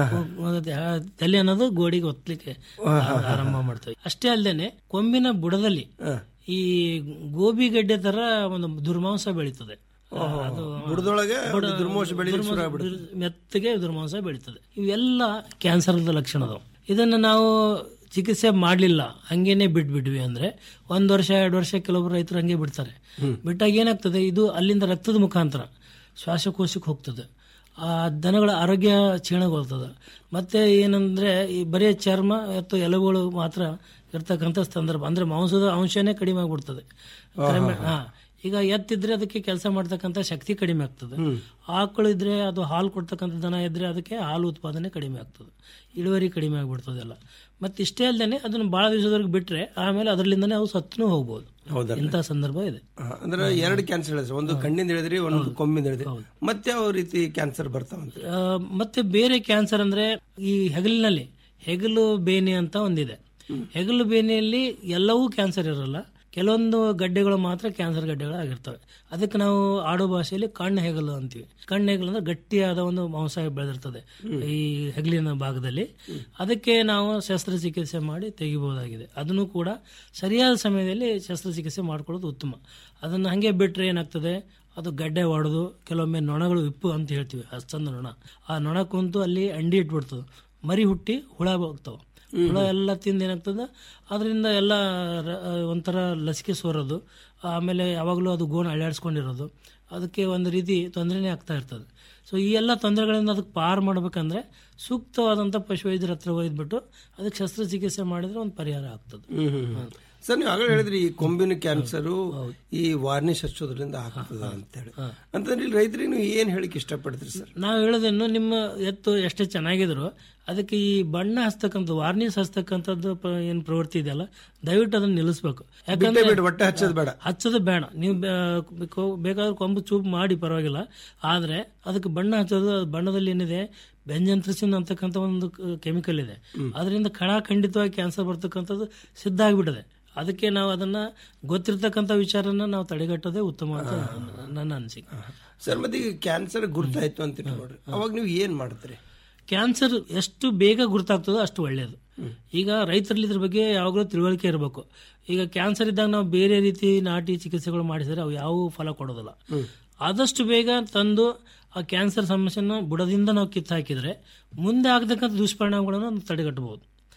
ತಲೆ ಅನ್ನೋದು ಗೋಡೆಗೆ ಒತ್ತಲಿಕ್ಕೆ ಆರಂಭ ಮಾಡ್ತವೆ ಅಷ್ಟೇ ಅಲ್ಲದೆ ಕೊಂಬಿನ ಬುಡದಲ್ಲಿ ಈ ಗೋಬಿ ಗಡ್ಡೆ ತರ ಒಂದು ದುರ್ಮಾಂಸ ಬೆಳೀತದೆ ಓಹೋ. ಅದು ಬುಡದೊಳಗೆ ಬುಡ- ಒಂದು ದುರ್ಮಾಂಸ ಬೆಳೀಲಿಕ್ಕೆ ದುರ್ಮಾಂಸ- ಶುರು ಆಗ್ಬಿಡುತ್ತೆ. ದುರ್- ಮೆತ್ತಗೆ ದುರ್ಮಾಂಸ ಬೆಳೀತದೆ ಇವೆಲ್ಲ ಕ್ಯಾನ್ಸರ್ದ ಲಕ್ಷಣದವು ಇದನ್ನು ನಾವು ಚಿಕಿತ್ಸೆ ಮಾಡಲಿಲ್ಲ ಹಂಗೇನೆ ಬಿಟ್ಬಿಟ್ವಿ ಅಂದ್ರೆ ಒಂದ್ ವರ್ಷ ಎರಡು ವರ್ಷ ಕೆಲವೊಬ್ರು ರೈತರು ಹಂಗೆ ಬಿಡ್ತಾರೆ ಬಿಟ್ಟಾಗ ಏನಾಗ್ತದೆ ಇದು ಅಲ್ಲಿಂದ ರಕ್ತದ ಮುಖಾಂತರ ಶ್ವಾಸಕೋಶಕ್ಕೆ ಹೋಗ್ತದೆ ಆ ದನಗಳ ಆರೋಗ್ಯ ಕ್ಷೀಣಗೊಳ್ತದೆ ಮತ್ತೆ ಏನಂದ್ರೆ ಈ ಬರೀ ಚರ್ಮ ಅಥವಾ ಎಲುಬುಗಳು ಮಾತ್ರ ಇರ್ತಕ್ಕಂಥ ಸಂದರ್ಭ ಅಂದ್ರೆ ಮಾಂಸದ ಅಂಶನೇ ಕಡಿಮೆ ಆಗ್ಬಿಡ್ತದೆ ಕ್ರಮೇಣ- ಹಾ ಈಗ ಎತ್ತಿದ್ರೆ ಅದಕ್ಕೆ ಕೆಲಸ ಮಾಡ್ತಕ್ಕಂಥ ಶಕ್ತಿ ಕಡಿಮೆ ಆಗ್ತದೆ ಆಕಳು ಇದ್ರೆ ಅದು ಹಾಲು ಕೊಡ್ತಕ್ಕಂಥ ದನ ಇದ್ರೆ ಅದಕ್ಕೆ ಹಾಲು ಉತ್ಪಾದನೆ ಕಡಿಮೆ ಆಗ್ತದೆ ಇಳುವರಿ ಕಡಿಮೆ ಆಗ್ಬಿಡ್ತದೆಲ್ಲ ಮತ್ತೆ ಇಷ್ಟೇ ಅಲ್ಲದೆ ಅದನ್ನ ಬಹಳ ದಿವಸದವರೆಗೆ ಬಿಟ್ರೆ ಆಮೇಲೆ ಅದರಲ್ಲಿಂದನೇ ಅವು ಸತ್ನೂ ಹೋಗ್ಬೋದು ಹೌದಲ್ಲ? ಇಂಥ ಸಂದರ್ಭ ಇದೆ ಹಾ, ಅಂದ್ರೆ ಎರಡು ಕ್ಯಾನ್ಸರ್ ಹೇಳಿದ್ರೆ ಒಂದು ಕಣ್ಣಿಂದ ಹೇಳಿದ್ರಿ ಒಂದು ಕೊಂಬಿಂದ ಹೇಳಿದ್ರಿ ಮತ್ತೆ ಯಾವ ರೀತಿ ಕ್ಯಾನ್ಸರ್ ಬರ್ತಾವಂತ ಆ, ಮತ್ತೆ ಬೇರೆ ಕ್ಯಾನ್ಸರ್ ಅಂದ್ರೆ ಈ ಹೆಗಲಿನಲ್ಲಿ ಹೆಗಲು ಬೇನೆ ಅಂತ ಒಂದಿದೆ ಹೆಗಲು ಬೇನೆಯಲ್ಲಿ ಎಲ್ಲವೂ ಕ್ಯಾನ್ಸರ್ ಇರಲ್ಲ ಕೆಲವೊಂದು ಗಡ್ಡೆಗಳು ಮಾತ್ರ ಕ್ಯಾನ್ಸರ್ ಗಡ್ಡೆಗಳಾಗಿರ್ತವೆ ಅದಕ್ಕೆ ನಾವು ಆಡೋ ಭಾಷೆಯಲ್ಲಿ ಕಣ್ಣು ಹೆಗಲು ಅಂತೀವಿ ಕಣ್ಣು ಹೆಗಲು ಅಂದ್ರೆ ಗಟ್ಟಿಯಾದ ಒಂದು ಮಾಂಸ ಬೆಳೆದಿರ್ತದೆ ಈ ಹೆಗಲಿನ ಭಾಗದಲ್ಲಿ ಅದಕ್ಕೆ ನಾವು ಶಸ್ತ್ರಚಿಕಿತ್ಸೆ ಮಾಡಿ ತೆಗಿಬಹುದಾಗಿದೆ ಅದನ್ನು ಕೂಡ ಸರಿಯಾದ ಸಮಯದಲ್ಲಿ ಶಸ್ತ್ರಚಿಕಿತ್ಸೆ ಮಾಡ್ಕೊಳ್ಳೋದು ಉತ್ತಮ ಅದನ್ನು ಹಂಗೆ ಬಿಟ್ರೆ ಏನಾಗ್ತದೆ ಅದು ಗಡ್ಡೆ ಹೊಡೆದು ಕೆಲವೊಮ್ಮೆ ನೊಣಗಳು ವಿಪ್ಪು ಅಂತ ಹೇಳ್ತೀವಿ ಹಸ್ತಂದ ನೊಣ ಆ ನೊಣ ಕುಂತು ಅಲ್ಲಿ ಅಂಡಿ ಇಟ್ಬಿಡ್ತದೆ ಮರಿ ಹುಟ್ಟಿ ಹುಳ ಹೋಗ್ತಾವ ಹುಳ ಎಲ್ಲ ತಿಂದು ಏನಾಗ್ತದೆ ಅದರಿಂದ ಎಲ್ಲ ರ- ಒಂಥರ ಲಸಿಕೆ ಸೋರೋದು ಆಮೇಲೆ ಯಾವಾಗಲೂ ಅದು ಗೋಣ ಅಳ್ಳಾಡಿಸ್ಕೊಂಡಿರೋದು ಅದಕ್ಕೆ ಒಂದು ರೀತಿ ತೊಂದರೆನೇ ಆಗ್ತಾ ಇರ್ತದೆ ಸೊ ಈ ಎಲ್ಲ ತೊಂದರೆಗಳಿಂದ ಅದಕ್ಕೆ ಪಾರು ಮಾಡ್ಬೇಕಂದ್ರೆ ಸೂಕ್ತವಾದಂಥ ಪಶುವೈದ್ಯರ ಹತ್ರ ಒಯ್ದ್ಬಿಟ್ಟು ಅದಕ್ಕೆ ಶಸ್ತ್ರಚಿಕಿತ್ಸೆ ಮಾಡಿದ್ರೆ ಒಂದು ಪರಿಹಾರ ಆಗ್ತದೆ ಸರ್ ನೀವು ಆಗಲೇ ಹೇಳಿದ್ರಿ ಈ ಕೊಂಬಿನ ಕ್ಯಾನ್ಸರು ಈ ವಾರ್ನಿಷ್ ಹಚ್ಚೋದ್ರಿಂದ ಆಗ್ತದ ಅಂತ ಹೇಳಿ ಅಂತಂದ್ರೆ ಇಲ್ಲಿ ರೈತರಿಗೆ ನೀವು ಏನ್ ಹೇಳಿಕ್ ಇಷ್ಟಪಡ್ತೀರಿ ಸರ್ ನಾವು ಹೇಳೋದೇನು ನಿಮ್ಮ ಎತ್ತು ಎಷ್ಟೇ ಚೆನ್ನಾಗಿದ್ರು ಅದಕ್ಕೆ ಈ ಬಣ್ಣ ಹಚ್ತಕ್ಕಂಥ ವಾರ್ನಿಸ್ ಹಚ್ತಕ್ಕಂಥದ್ದು ಪ- ಏನ್ ಪ್ರವೃತ್ತಿ ಇದೆಯಲ್ಲ ದಯವಿಟ್ಟು ಅದನ್ನ ನಿಲ್ಲಿಸ್ಬೇಕು ಬಿಟ್ಟೇ ಬಿಡು, ಒಟ್ಟೆ ಹಚ್ಚೋದು ಬೇಡ. ಹಚ್ಚೋದು ಬೇಡ ನೀವು ಬೇ- ಕೊ- ಬೇಕಾದ್ರೆ ಕೊಂಬು ಚೂಪ್ ಮಾಡಿ ಪರವಾಗಿಲ್ಲ ಆದ್ರೆ ಅದಕ್ಕೆ ಬಣ್ಣ ಹಚ್ಚೋದು ಅದು ಬಣ್ಣದಲ್ಲಿ ಏನಿದೆ ಬೆಂಜಂತ್ರಿಸಿನ್ ಅಂತಕ್ಕಂಥ ಒಂದು ಕೆಮಿಕಲ್ ಇದೆ ಅದರಿಂದ ಖಂಡಿತವಾಗಿ ಕ್ಯಾನ್ಸರ್ ಬರ್ತಕ್ಕಂಥದ್ದು ಸಿದ್ಧ ಆಗಿಬಿಟ್ಟಿದೆ ಅದಕ್ಕೆ ನಾವು ಅದನ್ನ ಗೊತ್ತಿರ್ತಕ್ಕಂಥ ವಿಚಾರನ ನಾವು ತಡೆಗಟ್ಟೋದೇ ಉತ್ತಮ ಅಂತ ನನ್ನ- ನನ್ನ ಅನಿಸಿಕೆ ಸರ್ ಮತ್ತೆ ಈಗ ಕ್ಯಾನ್ಸರ್ ಗುರ್ತಾಯ್ತು ಅಂತ ನೋಡ್ರಿ ಅವಾಗ ನೀವು ಏನ್ ಮಾಡ್ತೀರಿ ಕ್ಯಾನ್ಸರ್ ಎಷ್ಟು ಬೇಗ ಗುರುತಾಗ್ತದೋ ಅಷ್ಟು ಒಳ್ಳೆಯದು ಈಗ ರೈತರಲ್ಲಿ ಇದ್ರ ಬಗ್ಗೆ ಯಾವಾಗಲೂ ತಿಳುವಳಿಕೆ ಇರಬೇಕು ಈಗ ಕ್ಯಾನ್ಸರ್ ಇದ್ದಾಗ ನಾವು ಬೇರೆ ರೀತಿ ನಾಟಿ ಚಿಕಿತ್ಸೆಗಳು ಮಾಡಿಸಿದ್ರೆ ಅವು ಯಾವ ಫಲ ಕೊಡೋದಿಲ್ಲ ಆದಷ್ಟು ಬೇಗ ತಂದು ಆ ಕ್ಯಾನ್ಸರ್ ಸಮಸ್ಯೆನ ಬುಡದಿಂದ ನಾವು ಕಿತ್ತು ಹಾಕಿದ್ರೆ ಮುಂದೆ ಆಗತಕ್ಕಂಥ ದುಷ್ಪರಿಣಾಮಗಳನ್ನು ನಾವು ತಡೆಗಟ್ಟಬಹುದು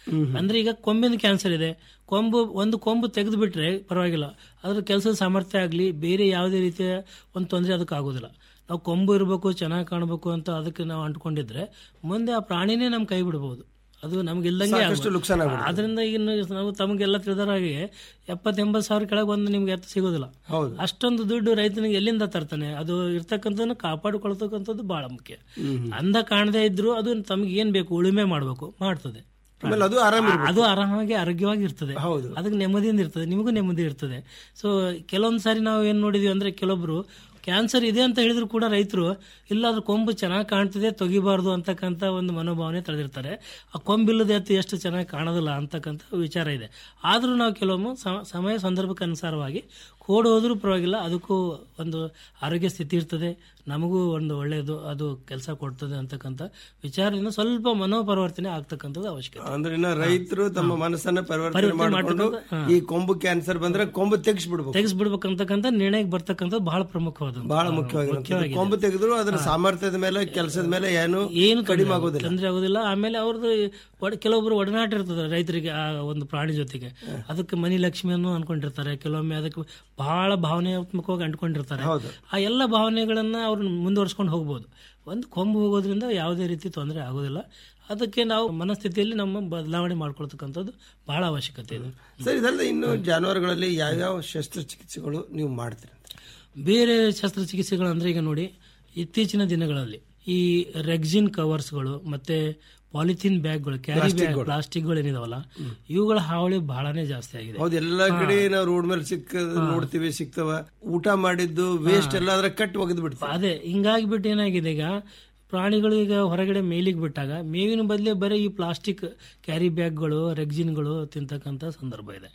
ಅಂದ್ರೆ ಈಗ ಕೊಂಬಿನ ಕ್ಯಾನ್ಸರ್ ಇದೆ ಕೊಂಬು ಒಂದು ಕೊಂಬು ತೆಗೆದು ಬಿಟ್ರೆ ಪರವಾಗಿಲ್ಲ ಅದ್ರ ಕೆಲಸದ ಸಾಮರ್ಥ್ಯ ಆಗಲಿ ಬೇರೆ ಯಾವುದೇ ರೀತಿಯ ಒಂದು ತೊಂದರೆ ಅದಕ್ಕೆ ಆಗೋದಿಲ್ಲ ನಾವು ಕೊಂಬು ಇರಬೇಕು ಚೆನ್ನಾಗಿ ಕಾಣಬೇಕು ಅಂತ ಅದಕ್ಕೆ ನಾವು ಅಂಟ್ಕೊಂಡಿದ್ರೆ ಮುಂದೆ ಆ ಪ್ರಾಣಿನೇ ನಮ್ಮ ಕೈ ಬಿಡಬಹುದು ಅದು ನಮ್ಗೆ ಇಲ್ದಂಗೆ ಸಾಕಷ್ಟು ಆಗ್ಬೋದು. ಲುಕ್ಸಾನ್ ಆಗ್ಬಿಡುತ್ತೆ. ಆದ್ರಿಂದ ಈಗ ನಾವು ತಮಗೆಲ್ಲ ತಿಳಿದಾರ ಹಾಗೆ ಎಪ್ಪತ್ತು ಎಂಬತ್ತು ಸಾವಿರ ಕೆಳಗೆ ಒಂದು ನಿಮ್ಗೆ ಎತ್ತ ಸಿಗೋದಿಲ್ಲ ಹೌದು ಅಷ್ಟೊಂದು ದುಡ್ಡು ರೈತನಿಗೆ ಎಲ್ಲಿಂದ ತರ್ತಾನೆ ಅದು ಇರ್ತಕ್ಕಂಥದ್ದನ್ನ ಕಾಪಾಡಿಕೊಳ್ತಕ್ಕಂಥದ್ದು ಬಹಳ ಮುಖ್ಯ ಅಂದ ಕಾಣದೇ ಇದ್ರು ಅದು ತಮಗೆ ಏನ್ ಬೇಕು ಉಳುಮೆ ಮಾಡಬೇಕು ಮಾಡ್ತದೆ ಆಮೇಲೆ ಅದು ಆರಾಮ ಆ- ಅದು ಆರಾಮಾಗಿ ಆರೋಗ್ಯವಾಗಿ ಇರ್ತದೆ ಹೌದು. ಅದಕ್ಕೆ ನೆಮ್ಮದಿಯಿಂದ ಇರ್ತದೆ ನಿಮಗೂ ನೆಮ್ಮದಿ ಇರ್ತದೆ ಸೊ ಕೆಲವೊಂದು ಸಾರಿ ನಾವು ಏನ್ ನೋಡಿದ್ವಿ ಅಂದ್ರೆ ಕೆಲವೊಬ್ರು ಕ್ಯಾನ್ಸರ್ ಇದೆ ಅಂತ ಹೇಳಿದ್ರು ಕೂಡ ರೈತರು ಇಲ್ಲ ಅದ್ರ ಕೊಂಬು ಚೆನ್ನಾಗಿ ಕಾಣ್ತಿದೆ ತೆಗಿಬಾರ್ದು ಅಂತಕ್ಕಂಥ ಒಂದು ಮನೋಭಾವನೆ ತಳೆದಿರ್ತಾರೆ ಆ ಕೊಂಬಿಲ್ಲದ ಎತ್ತು ಎಷ್ಟು ಚೆನ್ನಾಗಿ ಕಾಣೋದಿಲ್ಲ ಅಂತಕ್ಕಂಥ ವಿಚಾರ ಇದೆ ಆದ್ರೂ ನಾವು ಕೆಲವೊಮ್ಮೆ ಸಮ- ಸಮಯ ಸಂದರ್ಭಕ್ಕೆ ಅನುಸಾರವಾಗಿ ಕೋಡ್ ಹೋದ್ರೂ ಪರವಾಗಿಲ್ಲ ಅದಕ್ಕೂ ಒಂದು ಆರೋಗ್ಯ ಸ್ಥಿತಿ ಇರ್ತದೆ ನಮಗೂ ಒಂದು ಒಳ್ಳೆಯದು ಅದು ಕೆಲಸ ಕೊಡ್ತದೆ ಅಂತಕ್ಕಂಥ ವಿಚಾರದಿಂದ ಸ್ವಲ್ಪ ಮನೋಪರಿವರ್ತನೆ ಆಗ್ತಕ್ಕಂಥದ್ದು ಅವಶ್ಯಕತೆ ಅಂದ್ರೆ ಇನ್ನ ರೈತರು ತಮ್ಮ ಮನಸ್ಸನ್ನ ಪರಿವರ್ತನೆ ಪರಿವರ್ತನೆ ಮಾಡಿಕೊಂಡು ಮಾಡ್ತಕ್ಕಂಥ- ಹಾ. ಈ ಕೊಂಬು ಕ್ಯಾನ್ಸರ್ ಬಂದ್ರೆ ಕೊಂಬು ತೆಗಿಸ್ಬಿಡ್ಬೇಕು ತೆಗೆಸ್ಬಿಡ್ಬೇಕಂತಕ್ಕಂಥ ನಿರ್ಣಯಕ್ಕೆ ಬರ್ತಕ್ಕಂಥದ್ದು ಬಹಳ ಪ್ರಮುಖವಾದ ಬಹಳ ಮುಖ್ಯವಾಗಿ ಕೊಂಬು ತೆಗೆದ್ರು ಅದರ ಸಾಮರ್ಥ್ಯದ ಮೇಲೆ ಕೆಲಸದ ಮೇಲೆ ಏನು ಏನು ಕಡಿಮೆ ಆಗೋದಿಲ್ಲ ತೊಂದರೆ ಆಗೋದಿಲ್ಲ ಆಮೇಲೆ ಅವ್ರದ್ದು ಒಡ- ಕೆಲವೊಬ್ರು ಒಡನಾಟ ಇರ್ತದೆ ರೈತರಿಗೆ ಆ ಒಂದು ಪ್ರಾಣಿ ಜೊತೆಗೆ ಅದಕ್ಕೆ ಮನಿ ಲಕ್ಷ್ಮಿಯನ್ನು ಅನ್ಕೊಂಡಿರ್ತಾರೆ ಕೆಲವೊಮ್ಮೆ ಅದಕ್ಕೆ ಬಹಳ ಭಾವನಾತ್ಮಕವಾಗಿ ಅಂಟ್ಕೊಂಡಿರ್ತಾರೆ ಹೌದು. ಆ ಎಲ್ಲ ಭಾವನೆಗಳನ್ನ ಅವ್ರು ಮುಂದುವರ್ಸ್ಕೊಂಡು ಹೋಗ್ಬೋದು ಒಂದು ಕೊಂಬು ಹೋಗೋದ್ರಿಂದ ಯಾವುದೇ ರೀತಿ ತೊಂದರೆ ಆಗೋದಿಲ್ಲ ಅದಕ್ಕೆ ನಾವು ಮನಸ್ಥಿತಿಯಲ್ಲಿ ನಮ್ಮ ಬದಲಾವಣೆ ಮಾಡ್ಕೊಳ್ತಕ್ಕಂಥದ್ದು ಬಹಳ ಅವಶ್ಯಕತೆ ಇದೆ ಸರ್ ಇದಲ್ಲದೆ ಇನ್ನು ಜಾನುವಾರುಗಳಲ್ಲಿ ಯಾವ್ಯಾವ ಶಸ್ತ್ರಚಿಕಿತ್ಸೆಗಳು ನೀವು ಮಾಡ್ತೀರಿ ಬೇರೆ ಶಸ್ತ್ರಚಿಕಿತ್ಸೆಗಳು ಅಂದ್ರೆ ಈಗ ನೋಡಿ ಇತ್ತೀಚಿನ ದಿನಗಳಲ್ಲಿ ಈ ರೆಗ್ಜಿನ್ ಕವರ್ಸ್ಗಳು ಮತ್ತೆ ಪಾಲಿಥಿನ್ ಬ್ಯಾಗ್ಗಳು ಕ್ಯಾರಿ ಬ್ಯಾಗ್ ಪ್ಲಾಸ್ಟಿಕ್ಗಳು. ಪ್ಲಾಸ್ಟಿಕ್ಗಳು ಏನಿದಾವಲ್ಲ ಇವುಗಳ ಹಾವಳಿ ಬಹಳನೇ ಜಾಸ್ತಿ ಆಗಿದೆ ಹೌದು ಎಲ್ಲಾ ಕಡೆ ನಾವು ರೋಡ್ ಮೇಲೆ ಸಿಕ್ಕ ನೋಡ್ತೀವಿ ಸಿಗ್ತವ ಊಟ ಮಾಡಿದ್ದು ವೇಸ್ಟ್ ಎಲ್ಲ ಅದ್ರ ಕಟ್ ಒಗೆದು ಬಿಡ್ತೀವಿ ಅದೇ ಹಿಂಗಾಗಿ ಬಿಟ್ಟು ಏನಾಗಿದೆ ಈಗ ಪ್ರಾಣಿಗಳು ಈಗ ಹೊರಗಡೆ ಮೇಲಿಗೆ ಬಿಟ್ಟಾಗ ಮೇವಿನ ಬದಲೇ ಬರೀ ಈ ಪ್ಲಾಸ್ಟಿಕ್ ಕ್ಯಾರಿ ಬ್ಯಾಗ್ಗಳು ರೆಗ್ಜಿನ್ಗಳು ತಿಂತಕ್ಕಂಥ ಸಂದರ್ಭ ಇದೆ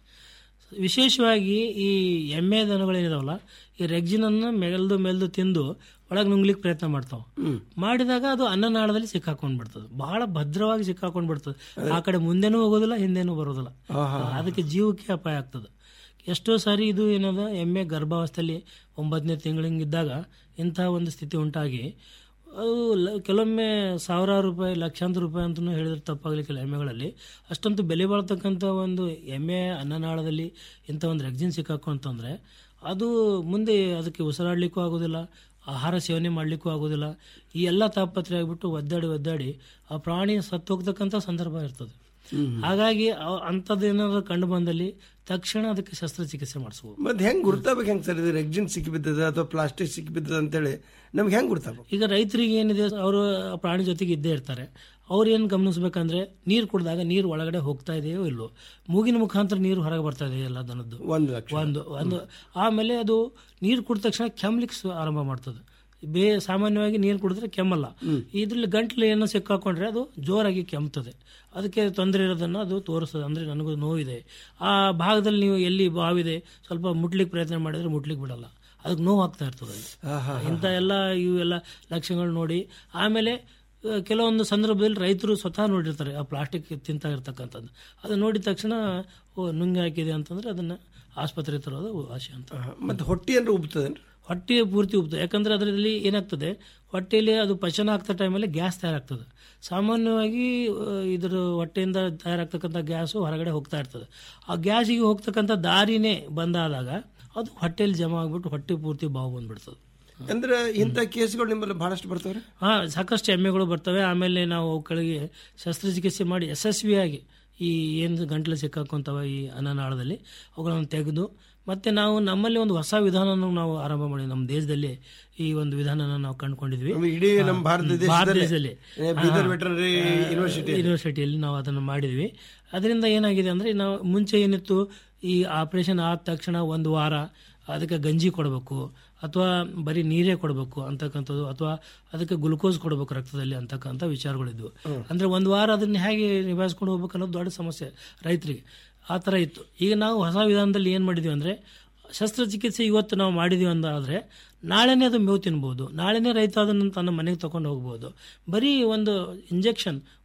ವಿಶೇಷವಾಗಿ ಈ ಎಮ್ಮೆ ದನಗಳೇನಿದಾವಲ್ಲ ಈ ರೆಗ್ಜಿನನ್ನು ಮೆಲ್ದು ಮೆಲ್ದು ತಿಂದು ಒಳಗೆ ನುಂಗ್ಲಿಕ್ಕೆ ಪ್ರಯತ್ನ ಮಾಡ್ತಾವ ಮಾಡಿದಾಗ ಅದು ಅನ್ನನಾಳದಲ್ಲಿ ಸಿಕ್ಕಾಕೊಂಡ್ ಬಿಡ್ತದೆ ಬಹಳ ಭದ್ರವಾಗಿ ಸಿಕ್ಕಾಕೊಂಡ್ ಬಿಡ್ತದೆ ಆ ಕಡೆ ಮುಂದೆನೂ ಹೋಗೋದಿಲ್ಲ ಹಿಂದೆನೂ ಬರೋದಿಲ್ಲ ಅದಕ್ಕೆ ಜೀವಕ್ಕೆ ಅಪಾಯ ಆಗ್ತದೆ ಎಷ್ಟೋ ಸಾರಿ ಇದು ಏನದ ಎಮ್ಮೆ ಗರ್ಭಾವಸ್ಥೆಯಲ್ಲಿ ಒಂಬತ್ತನೇ ತಿಂಗಳಿಂಗಿದ್ದಾಗ ಇಂತಹ ಒಂದು ಸ್ಥಿತಿ ಉಂಟಾಗಿ ಅದು ಲ- ಕೆಲವೊಮ್ಮೆ ಸಾವಿರಾರು ರೂಪಾಯಿ ಲಕ್ಷಾಂತರ ರೂಪಾಯಿ ಅಂತಲೂ ಹೇಳಿದ್ರೆ ತಪ್ಪಾಗಲಿಕ್ಕಿಲ್ಲ ಎಮ್ಮೆಗಳಲ್ಲಿ ಅಷ್ಟೊಂದು ಬೆಲೆ ಬಾಳ್ತಕ್ಕಂಥ ಒಂದು ಎಮ್ಮೆ ಅನ್ನನಾಳದಲ್ಲಿ ಇಂಥ ಒಂದು ರೆಗ್ಜಿನ್ ಸಿಕ್ಕಾಕು ಅಂತಂದರೆ ಅದು ಮುಂದೆ ಅದಕ್ಕೆ ಉಸಿರಾಡಲಿಕ್ಕೂ ಆಗೋದಿಲ್ಲ ಆಹಾರ ಸೇವನೆ ಮಾಡಲಿಕ್ಕೂ ಆಗೋದಿಲ್ಲ ಈ ಎಲ್ಲ ತಾಪತ್ರೆ ಆಗಿಬಿಟ್ಟು ಒದ್ದಾಡಿ ಒದ್ದಾಡಿ ಆ ಪ್ರಾಣಿ ಸತ್ತು ಹೋಗ್ತಕ್ಕಂಥ ಸಂದರ್ಭ ಇರ್ತದೆ ಹಾಗಾಗಿ ಅವ್- ಅಂಥದ್ದೇನಾದ್ರು ಕಂಡು ಬಂದಲ್ಲಿ ತಕ್ಷಣ ಅದಕ್ಕೆ ಶಸ್ತ್ರಚಿಕಿತ್ಸೆ ಮಾಡಿಸ್ಬೋದು ಮತ್ತೆ ಹೆಂಗ್ ಗುರ್ತಾಬೇಕು ಹೆಂಗ್ ಸರ್ ಇದು ರೆಗ್ಜಿನ್ ಸಿಕ್ಕಿ ಬಿದ್ದದ ಅಥವಾ ಪ್ಲಾಸ್ಟಿಕ್ ಸಿಕ್ಕಿ ಬಿದ್ದದ ಅಂತೇಳಿ ನಮ್ಗೆ ಹೆಂಗ್ ಗುರ್ತಾಬೇಕು ಈಗ ರೈತರಿಗೆ ಏನಿದೆ ಅವರು ಪ್ರಾಣಿ ಜೊತೆಗೆ ಇದ್ದೇ ಇರ್ತಾರೆ ಅವ್ರು ಏನು ಗಮನಿಸ್ಬೇಕಂದ್ರೆ ನೀರು ಕುಡಿದಾಗ ನೀರು ಒಳಗಡೆ ಹೋಗ್ತಾ ಇದೆಯೋ ಇಲ್ಲೋ ಮೂಗಿನ ಮುಖಾಂತರ ನೀರು ಹೊರಗೆ ಬರ್ತಾ ಇದೆ ಎಲ್ಲ ದನದ್ದು ಒಂದು ಲಕ್ಷ ಒಂದು ಒಂದು ಆಮೇಲೆ ಅದು ನೀರು ಕುಡಿದ ತಕ್ಷಣ ಕೆಮ್ಲಿಕ್ಕೆ ಶು- ಆರಂಭ ಮಾಡ್ತದೆ ಬೇ ಸಾಮಾನ್ಯವಾಗಿ ನೀರು ಕುಡಿದ್ರೆ ಕೆಮ್ಮಲ್ಲ ಇದ್ರಲ್ಲಿ ಗಂಟ್ಲು ಏನೋ ಸಿಕ್ಕಾಕೊಂಡ್ರೆ ಅದು ಜೋರಾಗಿ ಕೆಮ್ತದೆ ಅದಕ್ಕೆ ತೊಂದರೆ ಇರೋದನ್ನ ಅದು ತೋರಿಸ್ತದೆ ಅಂದ್ರೆ ನನಗೂ ನೋವಿದೆ ಆ ಭಾಗದಲ್ಲಿ ನೀವು ಎಲ್ಲಿ ಬಾವಿದೆ ಸ್ವಲ್ಪ ಮುಟ್ಲಿಕ್ಕೆ ಪ್ರಯತ್ನ ಮಾಡಿದ್ರೆ ಮುಟ್ಲಿಕ್ಕೆ ಬಿಡಲ್ಲ ಅದಕ್ಕೆ ನೋವು ಆಗ್ತಾ ಇರ್ತದೆ ಅಲ್ಲಿ. ಇಂಥ ಎಲ್ಲ ಇವೆಲ್ಲ ಲಕ್ಷಣಗಳು ನೋಡಿ ಆಮೇಲೆ ಆ, ಕೆಲವೊಂದು ಸಂದರ್ಭದಲ್ಲಿ ರೈತರು ಸ್ವತಃ ನೋಡಿರ್ತಾರೆ ಆ ಪ್ಲಾಸ್ಟಿಕ್ ತಿಂತಾ ಇರ್ತಕ್ಕಂಥದ್ದು ಅದು ನೋಡಿದ ತಕ್ಷಣ ಓ ನುಂಗಿ ಹಾಕಿದೆ ಅಂತಂದ್ರೆ ಅದನ್ನ ಆಸ್ಪತ್ರೆ ತರೋದು ಆಶೆ ಅಂತ ಮತ್ತೆ ಹೊಟ್ಟಿ ಅಂದ್ರೆ ಉಬ್ತದೆ ಹೊಟ್ಟೆ ಪೂರ್ತಿ ಉಬ್ತದೆ ಯಾಕಂದ್ರೆ ಅದರಲ್ಲಿ ಏನಾಗ್ತದೆ ಹೊಟ್ಟೆಯಲ್ಲಿ ಅದು ಪಚನ ಆಗ್ತಾ ಟೈಮಲ್ಲಿ ಗ್ಯಾಸ್ ತಯಾರಾಗ್ತದೆ ಸಾಮಾನ್ಯವಾಗಿ ಆ, ಇದ್ರ ಹೊಟ್ಟೆಯಿಂದ ತಯಾರಾಗ್ತಕ್ಕಂಥ ಗ್ಯಾಸು ಹೊರಗಡೆ ಹೋಗ್ತಾ ಇರ್ತದೆ ಆ ಗ್ಯಾಸಿಗೆ ಹೋಗ್ತಕ್ಕಂಥ ದಾರಿನೇ ಬಂದಾದಾಗ ಅದು ಹೊಟ್ಟೆಯಲ್ಲಿ ಜಮಾ ಆಗ್ಬಿಟ್ಟು ಹೊಟ್ಟೆ ಪೂರ್ತಿ ಬಾವು ಬಂದ್ಬಿಡ್ತದೆ ಅಂದ್ರೆ ಇಂಥ ಕೇಸ್ಗಳು ನಿಮ್ಮಲ್ಲಿ ಬಹಳಷ್ಟು ಬರ್ತವ್ರೆ ಹಾ ಸಾಕಷ್ಟು ಎಮ್ಮೆಗಳು ಬರ್ತವೆ ಆಮೇಲೆ ನಾವು ಅವುಗಳಿಗೆ ಶಸ್ತ್ರಚಿಕಿತ್ಸೆ ಮಾಡಿ ಯಶಸ್ವಿಯಾಗಿ ಈ ಏನು ಗಂಟ್ಲು ಸಿಕ್ಕಾಕೊಂತವ ಈ ಅನ್ನನಾಳದಲ್ಲಿ ಅವುಗಳನ್ನು ತೆಗೆದು ಮತ್ತೆ ನಾವು ನಮ್ಮಲ್ಲಿ ಒಂದು ಹೊಸ ವಿಧಾನವನ್ನು ನಾವು ಆರಂಭ ಮಾಡಿ ನಮ್ಮ ದೇಶದಲ್ಲಿ ಈ ಒಂದು ವಿಧಾನನ ನಾವು ಕಂಡುಕೊಂಡಿದ್ವಿ ನಮ್ಮ ಇಡೀ ನಮ್ಮ ಭಾರತ ಹ್ಮ್, ದೇಶದಲ್ಲೇ, ಭಾರತ ದೇಶದಲ್ಲಿ ಏ, ಬೀದರ್ ಹಾ, ವೆಟರ್ನರಿ ಆ, ಯೂನಿವರ್ಸಿಟಿ. ಯೂನಿವರ್ಸಿಟಿಯಲ್ಲಿ ನಾವು ಅದನ್ನು ಮಾಡಿದ್ವಿ ಅದರಿಂದ ಏನಾಗಿದೆ ಅಂದ್ರೆ ನಾವು ಮುಂಚೆ ಏನಿತ್ತು ಈ ಆಪರೇಷನ್ ಆದ ತಕ್ಷಣ ಒಂದು ವಾರ ಅದಕ್ಕೆ ಗಂಜಿ ಕೊಡಬೇಕು ಅಥವಾ ಬರೀ ನೀರೇ ಕೊಡಬೇಕು ಅಂತಕ್ಕಂಥದ್ದು ಅಥವಾ ಅದಕ್ಕೆ ಗ್ಲುಕೋಸ್ ಕೊಡಬೇಕು ರಕ್ತದಲ್ಲಿ ಅಂತಕ್ಕಂಥ ವಿಚಾರಗಳಿದ್ವು ಅಂದ್ರೆ ಒಂದು ವಾರ ಅದನ್ನ ಹೇಗೆ ನಿಭಾಯಿಸ್ಕೊಂಡು ಹೋಗ್ಬೇಕು ಅನ್ನೋದು ದೊಡ್ಡ ಸಮಸ್ಯೆ ರೈತರಿಗೆ ಆ ಥರ ಇತ್ತು ಈಗ ನಾವು ಹೊಸ ವಿಧಾನದಲ್ಲಿ ಏನು ಮಾಡಿದ್ವಿ ಅಂದ್ರೆ ಶಸ್ತ್ರಚಿಕಿತ್ಸೆ ಇವತ್ತು ನಾವು ಮಾಡಿದ್ವಿ ಅಂದಾದ್ರೆ ನಾಳೆನೇ ಅದು ಮೇವು ತಿನ್ಬೋದು ನಾಳೆನೇ ರೈತ ಅದನ್ನು ತನ್ನ ಮನೆಗೆ ತಗೊಂಡು ಹೋಗ್ಬೋದು ಬರೀ ಒಂದು ಇಂಜೆಕ್ಷನ್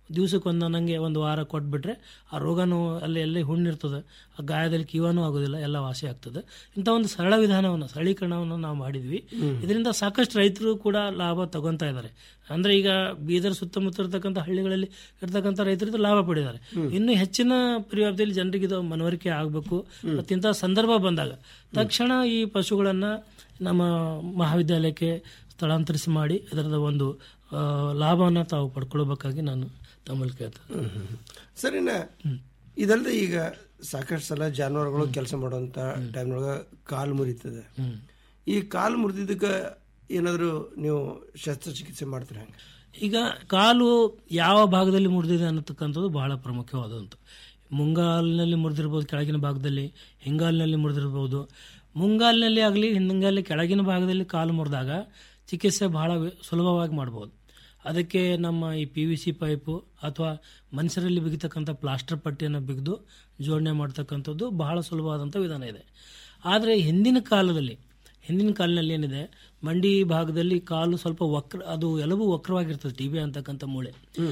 ದಿವಸಕ್ಕೆ ಒಂದು ನಂಗೆ ಒಂದು ವಾರ ಕೊಟ್ಬಿಟ್ರೆ ಆ ರೋಗನೂ ಅಲ್ಲಿ ಎಲ್ಲಿ ಹುಣ್ಣಿರ್ತದೆ ಆ ಗಾಯದಲ್ಲಿ ಕೀವಾನೂ ಆಗೋದಿಲ್ಲ ಎಲ್ಲ ವಾಸಿ ಆಗ್ತದೆ ಇಂಥ ಒಂದು ಸರಳ ವಿಧಾನವನ್ನು ಸರಳೀಕರಣವನ್ನು ನಾವು ಮಾಡಿದ್ವಿ ಇದರಿಂದ ಸಾಕಷ್ಟು ರೈತರು ಕೂಡ ಲಾಭ ತಗೊಂತಾ ಇದ್ದಾರೆ ಅಂದ್ರೆ ಈಗ ಬೀದರ್ ಸುತ್ತಮುತ್ತ ಇರ್ತಕ್ಕಂಥ ಹಳ್ಳಿಗಳಲ್ಲಿ ಇರ್ತಕ್ಕಂಥ ರೈತರು ಲಾಭ ಪಡೆದಿದ್ದಾರೆ ಇನ್ನು ಹೆಚ್ಚಿನ ಪರಿವ್ಯಾಪ್ತಿಯಲ್ಲಿ ಜನರಿಗೆ ಇದು ಮನವರಿಕೆ ಆಗಬೇಕು ಮತ್ತಿಂಥ ಸಂದರ್ಭ ಬಂದಾಗ ತಕ್ಷಣ ಈ ಪಶುಗಳನ್ನ ನಮ್ಮ ಮಹಾವಿದ್ಯಾಲಯಕ್ಕೆ ಸ್ಥಳಾಂತರಿಸಿ ಮಾಡಿ ಅದರದ ಒಂದು ಆ, ಲಾಭವನ್ನ ತಾವು ಪಡ್ಕೊಳ್ಬೇಕಾಗಿ ನಾನು ತಮ್ಮಲ್ಲಿ ಕೇಳ್ತೇನೆ ಸರಿನ ಇದಲ್ಲದೆ ಈಗ ಸಾಕಷ್ಟು ಸಲ ಜಾನುವಾರುಗಳು ಕೆಲಸ ಮಾಡುವಂತ ಟೈಮ್ನೊಳಗ ಕಾಲು ಮುರಿತದೆ ಈ ಕಾಲು ಮುರಿದಿದ್ದಕ್ಕೆ ಏನಾದರೂ ನೀವು ಶಸ್ತ್ರಚಿಕಿತ್ಸೆ ಮಾಡ್ತೀರ ಹಂಗೆ ಈಗ ಕಾಲು ಯಾವ ಭಾಗದಲ್ಲಿ ಮುರಿದಿದೆ ಅನ್ನತಕ್ಕಂಥದ್ದು ಬಹಳ ಪ್ರಮುಖವಾದಂಥ ಮುಂಗಾಲಿನಲ್ಲಿ ಮುರಿದಿರ್ಬೋದು ಕೆಳಗಿನ ಭಾಗದಲ್ಲಿ ಹಿಂಗಾಲಿನಲ್ಲಿ ಮುರಿದಿರ್ಬೋದು ಮುಂಗಾಲಿನಲ್ಲಿ ಆಗಲಿ ಹಿಂಗಾಲಿ ಕೆಳಗಿನ ಭಾಗದಲ್ಲಿ ಕಾಲು ಮುರಿದಾಗ ಚಿಕಿತ್ಸೆ ಬಹಳ ವಿ- ಸುಲಭವಾಗಿ ಮಾಡ್ಬೋದು ಅದಕ್ಕೆ ನಮ್ಮ ಈ ಪಿ ವಿ ಸಿ ಪೈಪು ಅಥವಾ ಮನುಷ್ಯರಲ್ಲಿ ಬಿಗಿತಕ್ಕಂಥ ಪ್ಲಾಸ್ಟರ್ ಪಟ್ಟಿಯನ್ನು ಬಿಗಿದು ಜೋಡಣೆ ಮಾಡ್ತಕ್ಕಂಥದ್ದು ಬಹಳ ಸುಲಭವಾದಂಥ ವಿಧಾನ ಇದೆ ಆದರೆ ಹಿಂದಿನ ಕಾಲದಲ್ಲಿ ಹಿಂದಿನ ಕಾಲಿನಲ್ಲಿ ಏನಿದೆ ಮಂಡಿ ಭಾಗದಲ್ಲಿ ಕಾಲು ಸ್ವಲ್ಪ ವಕ್ರ ಅದು ಎಲುಬು ವಕ್ರವಾಗಿರ್ತದೆ ಟಿ ಬಿ ಅಂತಕ್ಕಂಥ ಮೂಳೆ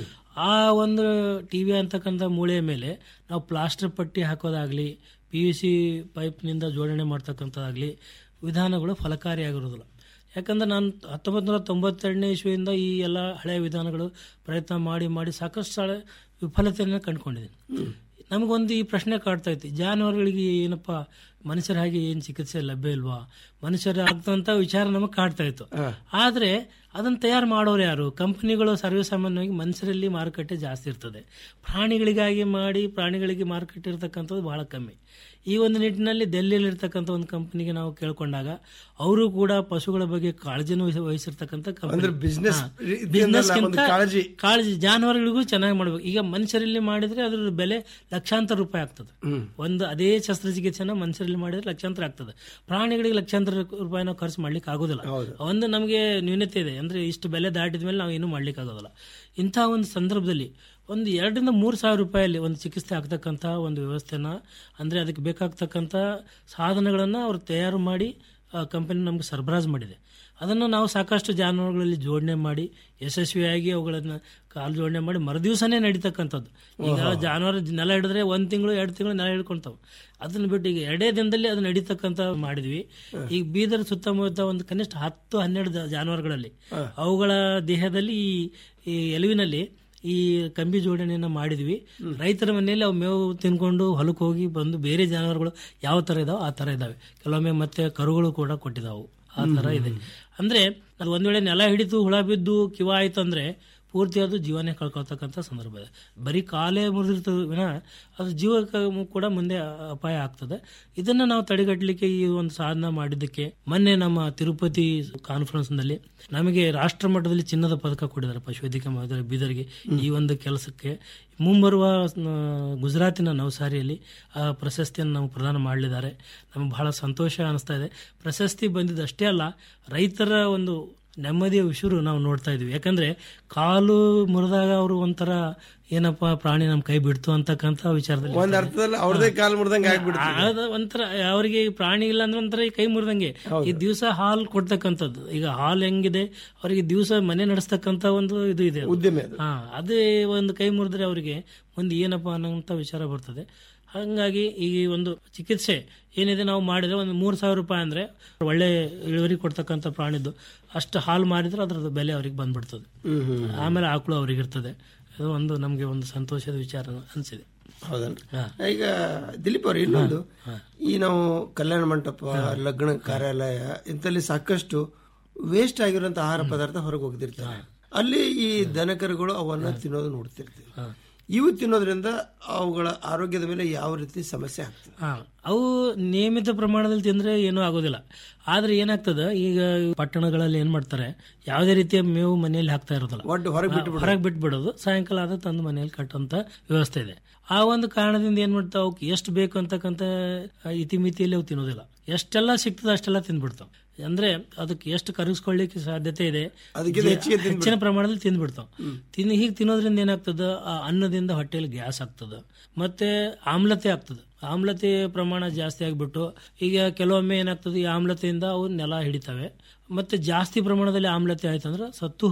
ಆ ಒಂದು ಟಿ ವಿ ಅಂತಕ್ಕಂಥ ಮೂಳೆಯ ಮೇಲೆ ನಾವು ಪ್ಲಾಸ್ಟರ್ ಪಟ್ಟಿ ಹಾಕೋದಾಗಲಿ ಪಿ ಯು ಸಿ ಪೈಪ್ನಿಂದ ಜೋಡಣೆ ಮಾಡ್ತಕ್ಕಂಥದ್ದಾಗಲಿ ವಿಧಾನಗಳು ಫಲಕಾರಿಯಾಗಿರೋದಿಲ್ಲ ಯಾಕಂದ್ರೆ ನಾನು ಹತ್ತೊಂಬತ್ತು ನೂರ ತೊಂಬತ್ತೆರಡನೇ ಇಸ್ವಿಯಿಂದ ಈ ಎಲ್ಲ ಹಳೆಯ ವಿಧಾನಗಳು ಪ್ರಯತ್ನ ಮಾಡಿ ಮಾಡಿ ಸಾಕಷ್ಟು ಸಲ ವಿಫಲತೆಯನ್ನು ಕಂಡುಕೊಂಡಿದ್ದೀನಿ ನಮಗೊಂದು ಈ ಪ್ರಶ್ನೆ ಕಾಡ್ತಾ ಇತ್ತು ಜಾನುವಾರುಗಳಿಗೆ ಏನಪ್ಪ ಮನುಷ್ಯರ ಹಾಗೆ ಏನು ಚಿಕಿತ್ಸೆ ಲಭ್ಯ ಇಲ್ವಾ ಮನುಷ್ಯರ ಆಗ್ತಂತ ವಿಚಾರ ನಮಗೆ ಕಾಡ್ತಾ ಇತ್ತು ಆದ್ರೆ ಅದನ್ನು ತಯಾರು ಮಾಡೋರು ಯಾರು ಕಂಪನಿಗಳು ಸರ್ವೇಸಾಮಾನ್ಯವಾಗಿ ಮನುಷ್ಯರಲ್ಲಿ ಮಾರುಕಟ್ಟೆ ಜಾಸ್ತಿ ಇರ್ತದೆ ಪ್ರಾಣಿಗಳಿಗಾಗಿ ಮಾಡಿ ಪ್ರಾಣಿಗಳಿಗೆ ಮಾರುಕಟ್ಟೆ ಇರ್ತಕ್ಕಂಥದ್ದು ಬಹಳ ಕಮ್ಮಿ ಈ ಒಂದು ನಿಟ್ಟಿನಲ್ಲಿ ದೆಹಲಿಯಲ್ಲಿ ಇರ್ತಕ್ಕಂಥ ಒಂದು ಕಂಪನಿಗೆ ನಾವು ಕೇಳ್ಕೊಂಡಾಗ ಅವರು ಕೂಡ ಪಶುಗಳ ಬಗ್ಗೆ ಕಾಳಜಿನೂ ವಹಿಸಿ- ವಹಿಸಿರ್ತಕ್ಕಂಥ company. ಅಂದ್ರೆ business ಹಾ. ರೀತಿಯಿಂದ business ಅಲ್ಲ, ಗಿಂತ ಒಂದು ಕಾಳಜಿ. ಕಾಳಜಿ ಜಾನುವಾರುಗಳಿಗೂ ಚೆನ್ನಾಗಿ ಮಾಡ್ಬೇಕು ಈಗ ಮನುಷ್ಯರಲ್ಲಿ ಮಾಡಿದ್ರೆ ಅದ್ರ ಬೆಲೆ ಲಕ್ಷಾಂತರ ರೂಪಾಯಿ ಆಗ್ತದೆ ಒಂದು ಅದೇ ಶಸ್ತ್ರಚಿಕಿತ್ಸೆನ ಮನುಷ್ಯರಲ್ಲಿ ಮಾಡಿದ್ರೆ ಲಕ್ಷಾಂತರ ಆಗ್ತದೆ ಪ್ರಾಣಿಗಳಿಗೆ ಲಕ್ಷಾಂತರ ರೂಪಾಯಿ ನಾವು ಖರ್ಚು ಮಾಡ್ಲಿಕ್ಕೆ ಆಗೋದಿಲ್ಲ ಒಂದು ನಮಗೆ ನ್ಯೂನತೆ ಇದೆ ಅಂದ್ರೆ ಇಷ್ಟು ಬೆಲೆ ದಾಟಿದ ಮೇಲೆ ನಾವು ಏನು ಮಾಡ್ಲಿಕ್ಕೆ ಆಗೋದಿಲ್ಲ ಇಂಥ ಒಂದು ಸಂದರ್ಭದಲ್ಲಿ ಒಂದು ಎರಡರಿಂದ ಮೂರು ಸಾವಿರ ರೂಪಾಯಲ್ಲಿ ಒಂದು ಚಿಕಿತ್ಸೆ ಆಗ್ತಕ್ಕಂಥ ಒಂದು ವ್ಯವಸ್ಥೆನ ಅಂದ್ರೆ ಅದಕ್ಕೆ ಬೇಕಾಗ್ತಕ್ಕಂಥ ಸಾಧನಗಳನ್ನು ಅವರು ತಯಾರು ಮಾಡಿ ಕಂಪನಿ ನಮ್ಗೆ ಸರಬರಾಜು ಮಾಡಿದೆ ಅದನ್ನು ನಾವು ಸಾಕಷ್ಟು ಜಾನುವಾರುಗಳಲ್ಲಿ ಜೋಡಣೆ ಮಾಡಿ ಯಶಸ್ವಿಯಾಗಿ ಅವುಗಳನ್ನ ಕಾಲು ಜೋಡಣೆ ಮಾಡಿ ಮರುದಿವಸನೇ ನಡೀತಕ್ಕಂಥದ್ದು ಈಗ ಜಾನುವಾರು ನೆಲ ಹಿಡಿದ್ರೆ ಒಂದ್ ತಿಂಗಳು ಎರಡು ತಿಂಗಳು ನೆಲ ಹಿಡ್ಕೊಂತಾವ ಅದನ್ನ ಬಿಟ್ಟು ಈಗ ಎರಡೇ ದಿನದಲ್ಲಿ ಅದು ನಡೀತಕ್ಕಂಥ ಮಾಡಿದ್ವಿ ಈಗ ಬೀದರ್ ಸುತ್ತಮುತ್ತ ಒಂದು ಕನಿಷ್ಠ ಹತ್ತು ಹನ್ನೆರಡು ಜಾ- ಜಾನುವಾರುಗಳಲ್ಲಿ ಅವುಗಳ ದೇಹದಲ್ಲಿ ಈ ಈ ಎಲುವಿನಲ್ಲಿ ಈ ಕಂಬಿ ಜೋಡಣೆಯನ್ನು ಮಾಡಿದ್ವಿ ರೈತರ ಮನೆಯಲ್ಲಿ ಅವು ಮೇವು ತಿನ್ಕೊಂಡು ಹೊಲಕ್ಕೆ ಹೋಗಿ ಬಂದು ಬೇರೆ ಜಾನುವಾರುಗಳು ಯಾವ ತರ ಇದಾವೆ ಆ ತರ ಇದಾವೆ ಕೆಲವೊಮ್ಮೆ ಮತ್ತೆ ಕರುಗಳು ಕೂಡ ಕೊಟ್ಟಿದಾವು ಆ ತರ ಇದೆ ಅಂದ್ರೆ ಅದು ಒಂದ್ ವೇಳೆ ನೆಲ ಹಿಡಿತು ಹುಳ ಬಿದ್ದು ಕಿವ ಆಯ್ತು ಅಂದ್ರೆ ಪೂರ್ತಿ ಅದು ಜೀವನೇ ಕಳ್ಕೊಳ್ತಕ್ಕಂಥ ಸಂದರ್ಭ ಇದೆ ಬರೀ ಕಾಲೇ ಮುರಿದಿರ್ತದೆ ವಿನ ಅದು ಜೀವಕ್ಕೆ ಕೂಡ ಮುಂದೆ ಅಪಾಯ ಆಗ್ತದೆ ಇದನ್ನ ನಾವು ತಡೆಗಟ್ಟಲಿಕ್ಕೆ ಈ ಒಂದು ಸಾಧನ ಮಾಡಿದ್ದಕ್ಕೆ ಮೊನ್ನೆ ನಮ್ಮ ತಿರುಪತಿ ಕಾನ್ಫರೆನ್ಸ್ ನಲ್ಲಿ ನಮಗೆ ರಾಷ್ಟ್ರ ಮಟ್ಟದಲ್ಲಿ ಚಿನ್ನದ ಪದಕ ಕೊಟ್ಟಿದ್ದಾರೆ ಪಶುವೈದ್ಯಕೀಯ ಮಹಾವಿದ್ಯಾಲಯ ಬೀದರ್ಗೆ ಈ ಒಂದು ಕೆಲಸಕ್ಕೆ ಮುಂಬರುವ ಆ, ಗುಜರಾತಿನ ನವಸಾರಿಯಲ್ಲಿ ಆ ಪ್ರಶಸ್ತಿಯನ್ನು ನಮಗೆ ಪ್ರದಾನ ಮಾಡಲಿದ್ದಾರೆ ನಮಗೆ ಬಹಳ ಸಂತೋಷ ಅನಿಸ್ತಾ ಇದೆ ಪ್ರಶಸ್ತಿ ಬಂದಿದ್ದಷ್ಟೇ ಅಲ್ಲ ರೈತರ ಒಂದು ನೆಮ್ಮದಿಯ ವಿಷರು ನಾವು ನೋಡ್ತಾ ಇದೀವಿ ಯಾಕಂದ್ರೆ ಕಾಲು ಮುರಿದಾಗ ಅವರು ಒಂಥರ ಏನಪ್ಪ ಪ್ರಾಣಿ ನಮ್ಮ ಕೈ ಬಿಡ್ತು ಅಂತಕ್ಕಂಥ ವಿಚಾರದಲ್ಲಿ ಒಂದ್ ಅರ್ಥದಲ್ಲಿ ಅವ್ರದೇ ಕಾಲು ಮುರಿದಂಗೆ ಆಗ್ಬಿಡ್ತು ಅದು ಒಂಥರ ಅವರಿಗೆ ಪ್ರಾಣಿ ಇಲ್ಲ ಅಂದ್ರೆ ಒಂಥರ ಈ ಕೈ ಮುರಿದಂಗೆ ಈ ದಿವಸ ಹಾಲು ಕೊಡ್ತಕ್ಕಂಥದ್ದು ಈಗ ಹಾಲು ಹೆಂಗಿದೆ ಅವರಿಗೆ ದಿವಸ ಮನೆ ನಡೆಸ್ತಕ್ಕಂಥ ಒಂದು ಇದು ಇದೆ ಉದ್ಯಮ ಅದು. ಹಾ ಅದೇ ಒಂದು ಕೈ ಮುರಿದ್ರೆ ಅವರಿಗೆ ಮುಂದೆ ಏನಪ್ಪ ಅನ್ನೋಂಥ ವಿಚಾರ ಬರ್ತದೆ ಹಾಗಾಗಿ ಈ ಒಂದು ಚಿಕಿತ್ಸೆ ಏನಿದೆ ನಾವು ಮಾಡಿದ್ರೆ ಒಂದು ಮೂರು ಸಾವಿರ ರೂಪಾಯಿ ಅಂದ್ರೆ ಒಳ್ಳೆ ಇಳುವರಿ ಕೊಡ್ತಕ್ಕಂಥ ಪ್ರಾಣಿದ್ದು ಅಷ್ಟು ಹಾಲು ಮಾರಿದ್ರೆ ಅದ್ರದ್ದು ಬೆಲೆ ಅವ್ರಿಗೆ ಬಂದ್ಬಿಡ್ತದೆ ಆಮೇಲೆ ಆಕಳು ಅವ್ರಿಗೆ ಇರ್ತದೆ ಅದು ಒಂದು ನಮಗೆ ಒಂದು ಸಂತೋಷದ ವಿಚಾರ ಅನಿಸಿದೆ ಹೌದಲ್ರಿ ಈಗ ದಿಲೀಪ್ ಅವ್ರ ಇನ್ನೊಂದು ಈ ನಾವು ಕಲ್ಯಾಣ ಮಂಟಪ ಲಗ್ನ ಕಾರ್ಯಾಲಯ ಇಂಥಲ್ಲಿ ಸಾಕಷ್ಟು ವೇಸ್ಟ್ ಆಗಿರುವಂತ ಆಹಾರ ಪದಾರ್ಥ ಹೊರಗೆ ಹೋಗ್ತಿರ್ತಾರೆ ಅಲ್ಲಿ ಈ ದನಕರುಗಳು ಅವನ್ನ ತಿನ್ನೋದು ನೋಡ್ತಿರ್ತೀವಿ ಇವು ತಿನ್ನೋದ್ರಿಂದ ಅವುಗಳ ಆರೋಗ್ಯದ ಮೇಲೆ ಯಾವ ರೀತಿ ಸಮಸ್ಯೆ ಆಗ್ತದೆ ಹಾ ಅವು ನಿಯಮಿತ ಪ್ರಮಾಣದಲ್ಲಿ ತಿಂದ್ರೆ ಏನೂ ಆಗೋದಿಲ್ಲ ಆದ್ರೆ ಏನಾಗ್ತದ ಈಗ ಪಟ್ಟಣಗಳಲ್ಲಿ ಏನ್ ಮಾಡ್ತಾರೆ ಯಾವುದೇ ರೀತಿಯ ಮೇವು ಮನೆಯಲ್ಲಿ ಹಾಕ್ತಾ ಇರೋದಿಲ್ಲ ಒಟ್ಟು ಹೊರಗೆ ಬಿಟ್ಟು ಹೊರಗೆ ಬಿಟ್ಬಿಡೋದು ಸಾಯಂಕಾಲ ಆದ ತಂದು ಮನೆಯಲ್ಲಿ ಕಟ್ಟುವಂತ ವ್ಯವಸ್ಥೆ ಇದೆ ಆ ಒಂದು ಕಾರಣದಿಂದ ಏನ್ ಮಾಡ್ತಾವ ಅವಕ್ಕೆ ಎಷ್ಟು ಬೇಕು ಅಂತಕ್ಕಂಥ ಇತಿಮಿತಿಯಲ್ಲಿ ಅವು ತಿನ್ನೋದಿಲ್ಲ ಎಷ್ಟೆಲ್ಲ ಸಿಗ್ತದೆ ಅಷ್ಟೆಲ್ಲ ತಿಂದ್ಬಿಡ್ತಾವ ಅಂದ್ರೆ ಅದಕ್ಕೆ ಎಷ್ಟು ಕರಗಿಸ್ಕೊಳ್ಳಿಕ್ಕೆ ಸಾಧ್ಯತೆ ಇದೆ ಅದಕ್ಕಿಂತ ಹೆಚ್ಚಿಗೆ ತಿಂದ್ಬಿಡ್ತಾವ್. ಹೆಚ್ಚಿನ ಪ್ರಮಾಣದಲ್ಲಿ ತಿಂದ್ಬಿಡ್ತಾವ ತಿನ್ ಹೀಗೆ ತಿನ್ನೋದ್ರಿಂದ ಏನಾಗ್ತದ ಆ ಅನ್ನದಿಂದ ಹೊಟ್ಟೆಯಲ್ಲಿ ಗ್ಯಾಸ್ ಆಗ್ತದ ಮತ್ತೆ ಆಮ್ಲತೆ ಆಗ್ತದೆ ಆಮ್ಲತೆ ಪ್ರಮಾಣ ಜಾಸ್ತಿ ಆಗಿಬಿಟ್ಟು ಈಗ ಕೆಲವೊಮ್ಮೆ ಏನಾಗ್ತದೆ ಈ ಆಮ್ಲತೆಯಿಂದ ಅವು ನೆಲ ಹಿಡಿತವೆ ಮತ್ತೆ ಜಾಸ್ತಿ ಪ್ರಮಾಣದಲ್ಲಿ ಆಮ್ಲತೆ ಆಯ್ತಂದ್ರೆ ಸತ್ತು ಹೋಗ್ತವೆ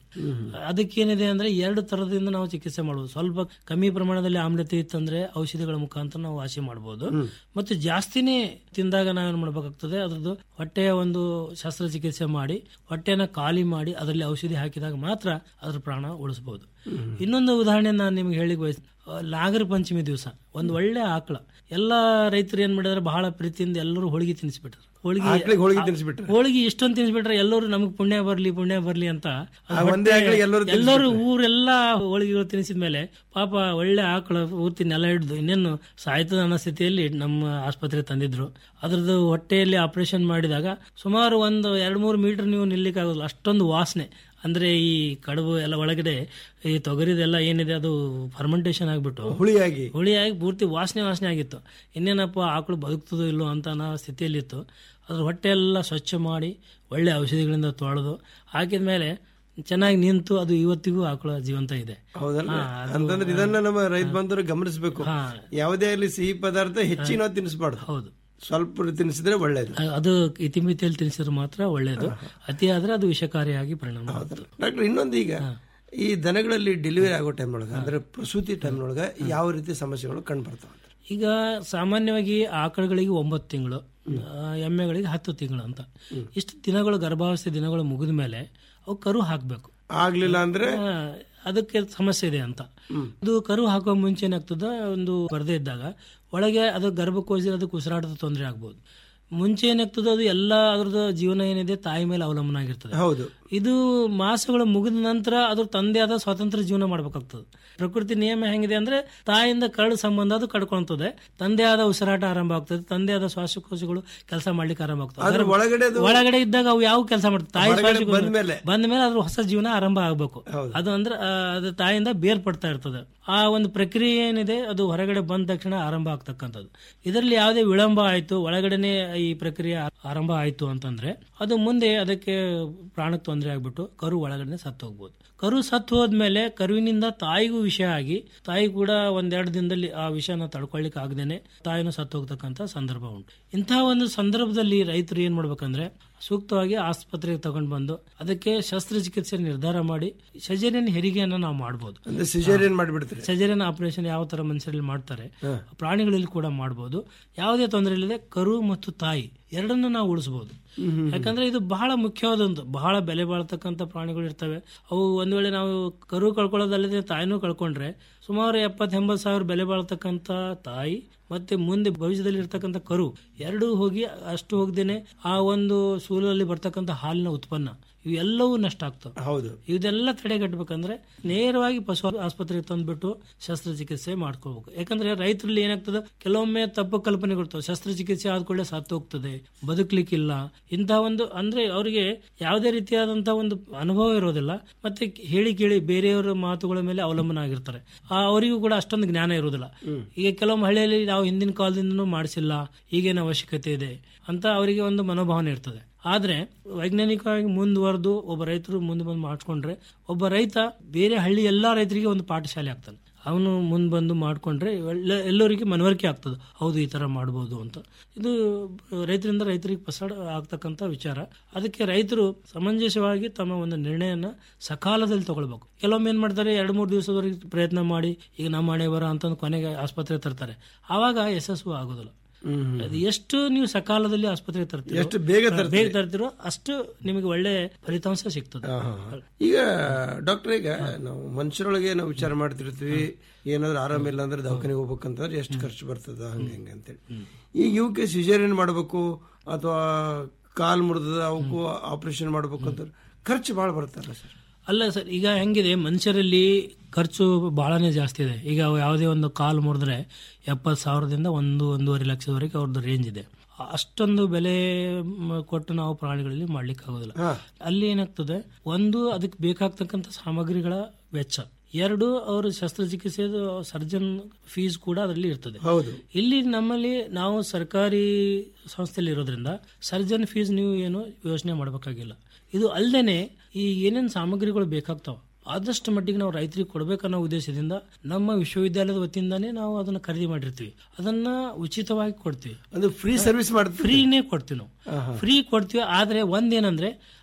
ಅದಕ್ಕೇನಿದೆ ಅಂದ್ರೆ ಎರಡು ತರದಿಂದ ನಾವು ಚಿಕಿತ್ಸೆ ಮಾಡಬಹುದು ಸ್ವಲ್ಪ ಕಮ್ಮಿ ಪ್ರಮಾಣದಲ್ಲಿ ಆಮ್ಲತೆ ಇತ್ತಂದ್ರೆ ಔಷಧಿಗಳ ಮುಖಾಂತರ ನಾವು ವಾಸಿ ಮಾಡಬಹುದು ಮತ್ತು ಜಾಸ್ತಿನೇ ತಿಂದಾಗ ನಾವೇನು ಮಾಡ್ಬೇಕಾಗ್ತದೆ ಅದ್ರದ್ದು ಹೊಟ್ಟೆಯ ಒಂದು ಶಸ್ತ್ರಚಿಕಿತ್ಸೆ ಮಾಡಿ ಹೊಟ್ಟೆನ ಖಾಲಿ ಮಾಡಿ ಅದರಲ್ಲಿ ಔಷಧಿ ಹಾಕಿದಾಗ ಮಾತ್ರ ಅದ್ರ ಪ್ರಾಣ ಉಳಿಸಬಹುದು ಇನ್ನೊಂದು ಉದಾಹರಣೆ ನಾನು ನಿಮ್ಗೆ ಹೇಳಿ ಬಯಸ್ ನಾಗರ ಪಂಚಮಿ ದಿವಸ ಒಂದು ಒಳ್ಳೆ ಆಕಳ ಎಲ್ಲ ರೈತರು ಏನ್ ಮಾಡಿದಾರೆ ಬಹಳ ಪ್ರೀತಿಯಿಂದ ಎಲ್ಲರೂ ಹೋಳಿಗೆ ತಿನ್ನಿಸ್ಬಿಟ್ರು ಆಕ್ಳಿಗೆ ಹೋಳಿಗೆ ತಿನ್ನಿಸ್ಬಿಟ್ರು. ಹೋಳಿಗೆ ಇಷ್ಟೊಂದು ತಿನ್ನಿಸ್ಬಿಟ್ರೆ ಎಲ್ಲರೂ ನಮಗೆ ಪುಣ್ಯ ಬರ್ಲಿ ಪುಣ್ಯ ಬರ್ಲಿ ಅಂತ ಆ ಒಂದೇ ಆಕಳಿಗೆ ಎಲ್ಲರೂ ಎಲ್ಲರೂ ಊರೆಲ್ಲ ಹೋಳಿಗೆಗಳು ತಿನ್ನಿಸಿದ ಮೇಲೆ ಪಾಪ ಒಳ್ಳೆ ಆಕಳ ಊರ್ತಿ ನೆಲ ಹಿಡಿದು ಇನ್ನೇನು ಸಾಯ್ತದ ಅನ್ನೋ ಸ್ಥಿತಿಯಲ್ಲಿ ನಮ್ಮ ಆಸ್ಪತ್ರೆ ತಂದಿದ್ರು ಅದ್ರದ್ದು ಹೊಟ್ಟೆಯಲ್ಲಿ ಆಪರೇಷನ್ ಮಾಡಿದಾಗ ಸುಮಾರು ಒಂದು ಎರಡು ಮೂರು ಮೀಟರ್ ನೀವು ನಿಲ್ಲಿಕ್ಕೆ ಆಗೋದಿಲ್ಲ ಅಷ್ಟೊಂದು ವಾಸನೆ ಅಂದ್ರೆ ಈ ಕಡುಬು ಎಲ್ಲ ಒಳಗಡೆ ಈ ತೊಗರಿದೆಲ್ಲ ಏನಿದೆ ಅದು ಫರ್ಮೆಂಟೇಶನ್ ಆಗ್ಬಿಟ್ಟು ಹುಳಿಯಾಗಿ ಹುಳಿಯಾಗಿ ಪೂರ್ತಿ ವಾಸನೆ ವಾಸನೆ ಆಗಿತ್ತು ಇನ್ನೇನಪ್ಪ ಆಕಳು ಬದುಕ್ತದೋ ಇಲ್ಲೋ ಅಂತ ಅನ್ನೋ ಸ್ಥಿತಿಯಲ್ಲಿತ್ತು ಅದ್ರ ಹೊಟ್ಟೆ ಎಲ್ಲ ಸ್ವಚ್ಛ ಮಾಡಿ ಒಳ್ಳೆ ಔಷಧಿಗಳಿಂದ ತೊಳೆದು ಹಾಕಿದ ಮೇಲೆ ಚೆನ್ನಾಗಿ ನಿಂತು ಅದು ಇವತ್ತಿಗೂ ಆಕಳ ಜೀವಂತ ಇದೆ ಹೌದಲ್ಲ ಹಾ, ಅದು- ಅಂತಂದ್ರೆ ಇದನ್ನ ನಮ್ಮ ರೈತ ಬಂಧುರು ಗಮನಿಸಬೇಕು ಯಾವುದೇ ಆಗಲಿ ಸಿಹಿ ಪದಾರ್ಥ ಹೆಚ್ಚಿನ ತಿನ್ನಿಸಬಾರ್ದು ಹೌದು ಸ್ವಲ್ಪ ತಿನ್ನಿಸಿದ್ರೆ ಒಳ್ಳೇದು ಅದು ಇತಿಮಿತಿಯಲ್ಲಿ ತಿನ್ಸಿದ್ರೆ ಮಾತ್ರ ಒಳ್ಳೆಯದು ಅತಿ ಆದ್ರೆ ಅದು ವಿಷಕಾರಿಯಾಗಿ ಪರಿಣಾಮ ಬೀರುತ್ತೆ. ಡಾಕ್ಟರ್ ಇನ್ನೊಂದು ಈಗ ಈ ದನಗಳಲ್ಲಿ ಡೆಲಿವರಿ ಆಗೋ ಟೈಮ್ ಒಳಗ ಅಂದ್ರೆ ಪ್ರಸೂತಿ ಟೈಮ್ ಒಳಗ ಯಾವ ರೀತಿ ಸಮಸ್ಯೆಗಳು ಕಂಡು ಬರ್ತಾವ ಈಗ ಸಾಮಾನ್ಯವಾಗಿ ಆಕಳುಗಳಿಗೆ ಒಂಬತ್ತು ತಿಂಗಳು ಆ, ಎಮ್ಮೆಗಳಿಗೆ ಹತ್ತು ತಿಂಗಳು ಅಂತ ಇಷ್ಟು ದಿನಗಳು ಗರ್ಭಾವಸ್ಥೆ ದಿನಗಳು ಮುಗಿದ ಮೇಲೆ ಅವು ಕರು ಹಾಕಬೇಕು ಆಗ್ಲಿಲ್ಲ ಅಂದ್ರೆ ಅದಕ್ಕೆ ಸಮಸ್ಯೆ ಇದೆ ಅಂತ ಅದು ಕರು ಹಾಕುವ ಮುಂಚೆ ಏನಾಗ್ತದ ಒಂದು ಬರದೇ ಇದ್ದಾಗ ಒಳಗೆ ಅದು ಗರ್ಭಕೋಶ ಅದಕ್ಕೆ ಉಸಿರಾಟದ ತೊಂದರೆ ಆಗ್ಬೋದು ಮುಂಚೆ ಏನಾಗ್ತದೆ ಅದು ಎಲ್ಲ ಅದ್ರದ್ದು ಜೀವನ ಏನಿದೆ ತಾಯಿ ಮೇಲೆ ಅವಲಂಬನ ಆಗಿರ್ತದೆ ಹೌದು ಇದು ಮಾಸಗಳು ಮುಗಿದ ನಂತರ ಅದ್ರ ತಂದೆ ಆದ ಸ್ವತಂತ್ರ ಜೀವನ ಮಾಡ್ಬೇಕಾಗ್ತದೆ ಪ್ರಕೃತಿ ನಿಯಮ ಹೆಂಗಿದೆ ಅಂದ್ರೆ ತಾಯಿಯಿಂದ ಕರಡು ಸಂಬಂಧ ಅದು ಕಡ್ಕೊಳ್ತದೆ ತಂದೆ ಆದ ಉಸಿರಾಟ ಆರಂಭ ಆಗ್ತದೆ ತಂದೆ ಆದ ಶ್ವಾಸಕೋಶಗಳು ಕೆಲಸ ಮಾಡ್ಲಿಕ್ಕೆ ಆರಂಭ ಆಗ್ತದೆ ಆದ್ರೆ ಅದರ- ಒಳಗಡೆ ಅದು- ಒಳಗಡೆ ಇದ್ದಾಗ ಅವು ಯಾವ ಕೆಲಸ ಮಾಡ್ತದೆ ತಾಯಿ ಹೊರಗಡೆ ಶ್ವಾಸಕೋಶ ಬಂದ್ಮೇಲೆ. ಬಂದ ಮೇಲೆ ಅದ್ರ ಹೊಸ ಜೀವನ ಆರಂಭ ಆಗ್ಬೇಕು ಅದು ಅಂದ್ರೆ ಆ, ಅದು ತಾಯಿಯಿಂದ ಬೇರ್ಪಡ್ತಾ ಇರ್ತದೆ ಆ ಒಂದು ಪ್ರಕ್ರಿಯೆ ಏನಿದೆ ಅದು ಹೊರಗಡೆ ಬಂದ ತಕ್ಷಣ ಆರಂಭ ಆಗ್ತಕ್ಕಂಥದ್ದು ಇದರಲ್ಲಿ ಯಾವುದೇ ವಿಳಂಬ ಆಯ್ತು ಒಳಗಡೆನೆ ಈ ಪ್ರಕ್ರಿಯೆ ಆ- ಆರಂಭ ಆಯ್ತು ಅಂತಂದ್ರೆ ಅದು ಮುಂದೆ ಅದಕ್ಕೆ ಪ್ರಾಣಕ್ಕೆ ತೊಂದರೆ ಆಗ್ಬಿಟ್ಟು ಕರು ಒಳಗಡೆ ಸತ್ತು ಹೋಗ್ಬೋದು ಕರು ಸತ್ತು ಹೋದ್ಮೇಲೆ ಕರುವಿನಿಂದ ತಾಯಿಗೂ ವಿಷ ಆಗಿ ತಾಯಿ ಕೂಡ ಒಂದೆರಡು ದಿನದಲ್ಲಿ ಆ ವಿಷನ ತಡ್ಕೊಳ್ಳಿಕ್ಕೆ ಆಗದೇನೆ ತಾಯಿನೂ ಸತ್ತು ಹೋಗ್ತಕ್ಕಂಥ ಸಂದರ್ಭ ಉಂಟು ಇಂತಹ ಒಂದು ಸಂದರ್ಭದಲ್ಲಿ ರೈತರು ಏನ್ ಮಾಡ್ಬೇಕಂದ್ರೆ ಸೂಕ್ತವಾಗಿ ಆಸ್ಪತ್ರೆಗೆ ತಗೊಂಡು ಬಂದು ಅದಕ್ಕೆ ಶಸ್ತ್ರಚಿಕಿತ್ಸೆ ನಿರ್ಧಾರ ಮಾಡಿ ಸಜರಿಯನ್ ಹೆರಿಗೆಯನ್ನ ನಾವು ಮಾಡಬಹುದು ಅಂದ್ರೆ ಸಿಜೇರಿಯನ್ ಮಾಡಿಬಿಡ್ತಾರೆ ಸಜರಿಯನ್ ಆಪರೇಷನ್ ಯಾವ ತರ ಮನುಷ್ಯರಲ್ಲಿ ಮಾಡ್ತಾರೆ ಪ್ರಾಣಿಗಳಲ್ಲಿ ಕೂಡ ಮಾಡಬಹುದು ಯಾವುದೇ ತೊಂದರೆ ಇಲ್ಲದೆ ಕರು ಮತ್ತು ತಾಯಿ ಎರಡನ್ನು ನಾವು ಉಳಿಸಬಹುದು ಯಾಕಂದ್ರೆ ಇದು ಬಹಳ ಮುಖ್ಯವಾದೊಂದು ಬಹಳ ಬೆಲೆ ಬಾಳ್ತಕ್ಕಂಥ ಪ್ರಾಣಿಗಳು ಇರ್ತವೆ ಅವು ಒಂದ್ ವೇಳೆ ನಾವು ಕರು ಕಳ್ಕೊಳ್ಳೋದಲ್ಲದೆ ತಾಯಿನೂ ಕಳ್ಕೊಂಡ್ರೆ ಸುಮಾರು ಎಪ್ಪತ್ ಎಂಬತ್ತು ಸಾವಿರ ಬೆಲೆ ಬಾಳ್ತಕ್ಕಂಥ ತಾಯಿ ಮತ್ತೆ ಮುಂದೆ ಭವಿಷ್ಯದಲ್ಲಿ ಇರ್ತಕ್ಕಂಥ ಕರು ಎರಡೂ ಹೋಗಿ ಅಷ್ಟು ಹೋಗ್ದೇನೆ ಆ ಒಂದು ಸೂಲಲ್ಲಿ ಬರ್ತಕ್ಕಂಥ ಹಾಲಿನ ಉತ್ಪನ್ನ ಇವೆಲ್ಲವೂ ನಷ್ಟ ಆಗ್ತವೆ ಹೌದು ಇದೆಲ್ಲ ತಡೆಗಟ್ಟಬೇಕಂದ್ರೆ ನೇರವಾಗಿ ಪಶು ಆಸ್ಪತ್ರೆಗೆ ತಂದ್ಬಿಟ್ಟು ಶಸ್ತ್ರಚಿಕಿತ್ಸೆ ಮಾಡ್ಕೋಬೇಕು ಯಾಕಂದ್ರೆ ರೈತರಲ್ಲಿ ಏನಾಗ್ತದೆ ಕೆಲವೊಮ್ಮೆ ತಪ್ಪು ಕಲ್ಪನೆಗಳು ಶಸ್ತ್ರಚಿಕಿತ್ಸೆ ಆದ್ಕೊಳ್ಳೆ ಸತ್ತು ಹೋಗ್ತದೆ ಬದುಕಲಿಕ್ಕಿಲ್ಲ ಇಂತಹ ಒಂದು ಅಂದ್ರೆ ಅವರಿಗೆ ಯಾವುದೇ ರೀತಿಯಾದಂತಹ ಒಂದು ಅನುಭವ ಇರೋದಿಲ್ಲ ಮತ್ತೆ ಹೇಳಿ ಕೇಳಿ ಬೇರೆಯವರ ಮಾತುಗಳ ಮೇಲೆ ಅವಲಂಬನ ಆಗಿರ್ತಾರೆ ಆ ಅವರಿಗೂ ಕೂಡ ಅಷ್ಟೊಂದು ಜ್ಞಾನ ಇರುವುದಿಲ್ಲ ಈಗ ಕೆಲವೊಮ್ಮೆ ಹಳ್ಳಿಯಲ್ಲಿ ನಾವು ಹಿಂದಿನ ಕಾಲದಿಂದನೂ ಮಾಡಿಸಿಲ್ಲ ಈಗೇನು ಅವಶ್ಯಕತೆ ಇದೆ ಅಂತ ಅವರಿಗೆ ಒಂದು ಮನೋಭಾವನೆ ಇರ್ತದೆ ಆದ್ರೆ ವೈಜ್ಞಾನಿಕವಾಗಿ ಮುಂದುವರೆದು ಒಬ್ಬ ರೈತರು ಮುಂದೆ ಬಂದು ಮಾಡಿಕೊಂಡ್ರೆ ಒಬ್ಬ ರೈತ ಬೇರೆ ಹಳ್ಳಿ ಎಲ್ಲಾ ರೈತರಿಗೆ ಒಂದು ಪಾಠಶಾಲೆ ಆಗ್ತಾನೆ ಅವನು ಮುಂದೆ ಬಂದು ಮಾಡಿಕೊಂಡ್ರೆ ಎಲ್ಲರಿಗೆ ಮನವರಿಕೆ ಆಗ್ತದೆ ಹೌದು ಈ ತರ ಮಾಡ್ಬೋದು ಅಂತ ಇದು ರೈತರಿಂದ ರೈತರಿಗೆ ಪಸಾಡ ಆಗ್ತಕ್ಕಂಥ ವಿಚಾರ ಅದಕ್ಕೆ ರೈತರು ಸಮಂಜಸವಾಗಿ ತಮ್ಮ ಒಂದು ನಿರ್ಣಯನ ಸಕಾಲದಲ್ಲಿ ತಗೊಳ್ಬೇಕು ಕೆಲವೊಮ್ಮೆ ಏನ್ ಮಾಡ್ತಾರೆ ಎರಡು ಮೂರು ದಿವಸದವರೆಗೆ ಪ್ರಯತ್ನ ಮಾಡಿ ಈಗ ನಮ್ಮ ಹಣೆ ಬರ ಅಂತ ಕೊನೆಗೆ ಆಸ್ಪತ್ರೆ ತರ್ತಾರೆ ಆವಾಗ ಯಶಸ್ಸು ಆಗೋದಿಲ್ಲ ಅದು ಎಷ್ಟು ನೀವು ಸಕಾಲದಲ್ಲಿ ಆಸ್ಪತ್ರೆಗೆ ತರ್ತೀರೋ ಎಷ್ಟು ಬೇಗ ತರ್ತೀರಿ. ಬೇಗ ತರ್ತೀರೋ ಅಷ್ಟು ನಿಮಗೆ ಒಳ್ಳೆ ಫಲಿತಾಂಶ ಸಿಗ್ತದೆ ಈಗ ಡಾಕ್ಟರ್ ಈಗ ನಾವು ಮನುಷ್ಯರೊಳಗೆ ನಾವು ವಿಚಾರ ಮಾಡ್ತಿರ್ತೀವಿ ಏನಾದ್ರು ಆರಾಮ ಇಲ್ಲ ಅಂದ್ರೆ ದವಾಖಾನೆಗೆ ಹೋಗ್ಬೇಕಂತಂದ್ರೆ ಎಷ್ಟು ಖರ್ಚು ಬರ್ತದ ಹಂಗೆ ಹಂಗೆ ಅಂತೇಳಿ ಈಗ ಇವಕ್ಕೆ ಸಿಜೇರಿಯನ್ ಮಾಡಬೇಕು ಅಥವಾ ಕಾಲ್ ಮುರಿದ ಅವಕ್ಕೂ ಆಪರೇಷನ್ ಮಾಡ್ಬೇಕು ಅಂತ ಖರ್ಚು ಭಾಳ ಬರ್ತಲ್ಲ ಸರ್ ಅಲ್ಲ ಸರ್ ಈಗ ಹೆಂಗಿದೆ ಮನುಷ್ಯರಲ್ಲಿ ಖರ್ಚು ಬಹಳನೇ ಜಾಸ್ತಿ ಇದೆ ಈಗ ಯಾವುದೇ ಒಂದು ಕಾಲು ಮುರಿದ್ರೆ ಎಪ್ಪತ್ತು ಸಾವಿರದಿಂದ ಒಂದು ಒಂದೂವರೆ ಲಕ್ಷದವರೆಗೆ ಅವ್ರದ್ದು ರೇಂಜ್ ಇದೆ ಅಷ್ಟೊಂದು ಬೆಲೆ ಮ, ಕೊಟ್ಟು ನಾವು ಪ್ರಾಣಿಗಳಲ್ಲಿ ಮಾಡ್ಲಿಕ್ಕೆ ಆಗೋದಿಲ್ಲ ಅಲ್ಲಿ ಏನಾಗ್ತದೆ ಒಂದು ಅದಕ್ಕೆ ಬೇಕಾಗ್ತಕ್ಕಂಥ ಸಾಮಗ್ರಿಗಳ ವೆಚ್ಚ ಎರಡು ಅವರು ಶಸ್ತ್ರಚಿಕಿತ್ಸೆ ಸರ್ಜನ್ ಫೀಸ್ ಕೂಡ ಅದರಲ್ಲಿ ಇರ್ತದೆ ಹೌದು ಇಲ್ಲಿ ನಮ್ಮಲ್ಲಿ ನಾವು ಸರ್ಕಾರಿ ಸಂಸ್ಥೆಯಲ್ಲಿ ಇರೋದ್ರಿಂದ ಸರ್ಜನ್ ಫೀಸ್ ನೀವು ಏನು ಯೋಚನೆ ಮಾಡಬೇಕಾಗಿಲ್ಲ ಇದು ಅಲ್ಲದೆ ಈ ಏನೇನು ಸಾಮಗ್ರಿಗಳು ಬೇಕಾಗ್ತಾವ ಆದಷ್ಟು ಮಟ್ಟಿಗೆ ನಾವು ರೈತರಿಗೆ ಕೊಡ್ಬೇಕನ್ನೋ ಉದ್ದೇಶದಿಂದ ನಮ್ಮ ವಿಶ್ವವಿದ್ಯಾಲಯದ ವತಿಯಿಂದಾನೇ ನಾವು ಅದನ್ನ ಖರೀದಿ ಮಾಡಿರ್ತೀವಿ ಅದನ್ನ ಉಚಿತವಾಗಿ ಕೊಡ್ತೀವಿ ಅದು ಫ್ರೀ ಸರ್ವಿಸ್ ಮಾಡ್ತೀವಿ ಫ್ರೀನೇ ಕೊಡ್ತೀವಿ ನಾವು ಫ್ರೀ ಕೊಡ್ತೀವಿ ಆದ್ರೆ ಒಂದೇನಂದ್ರೆ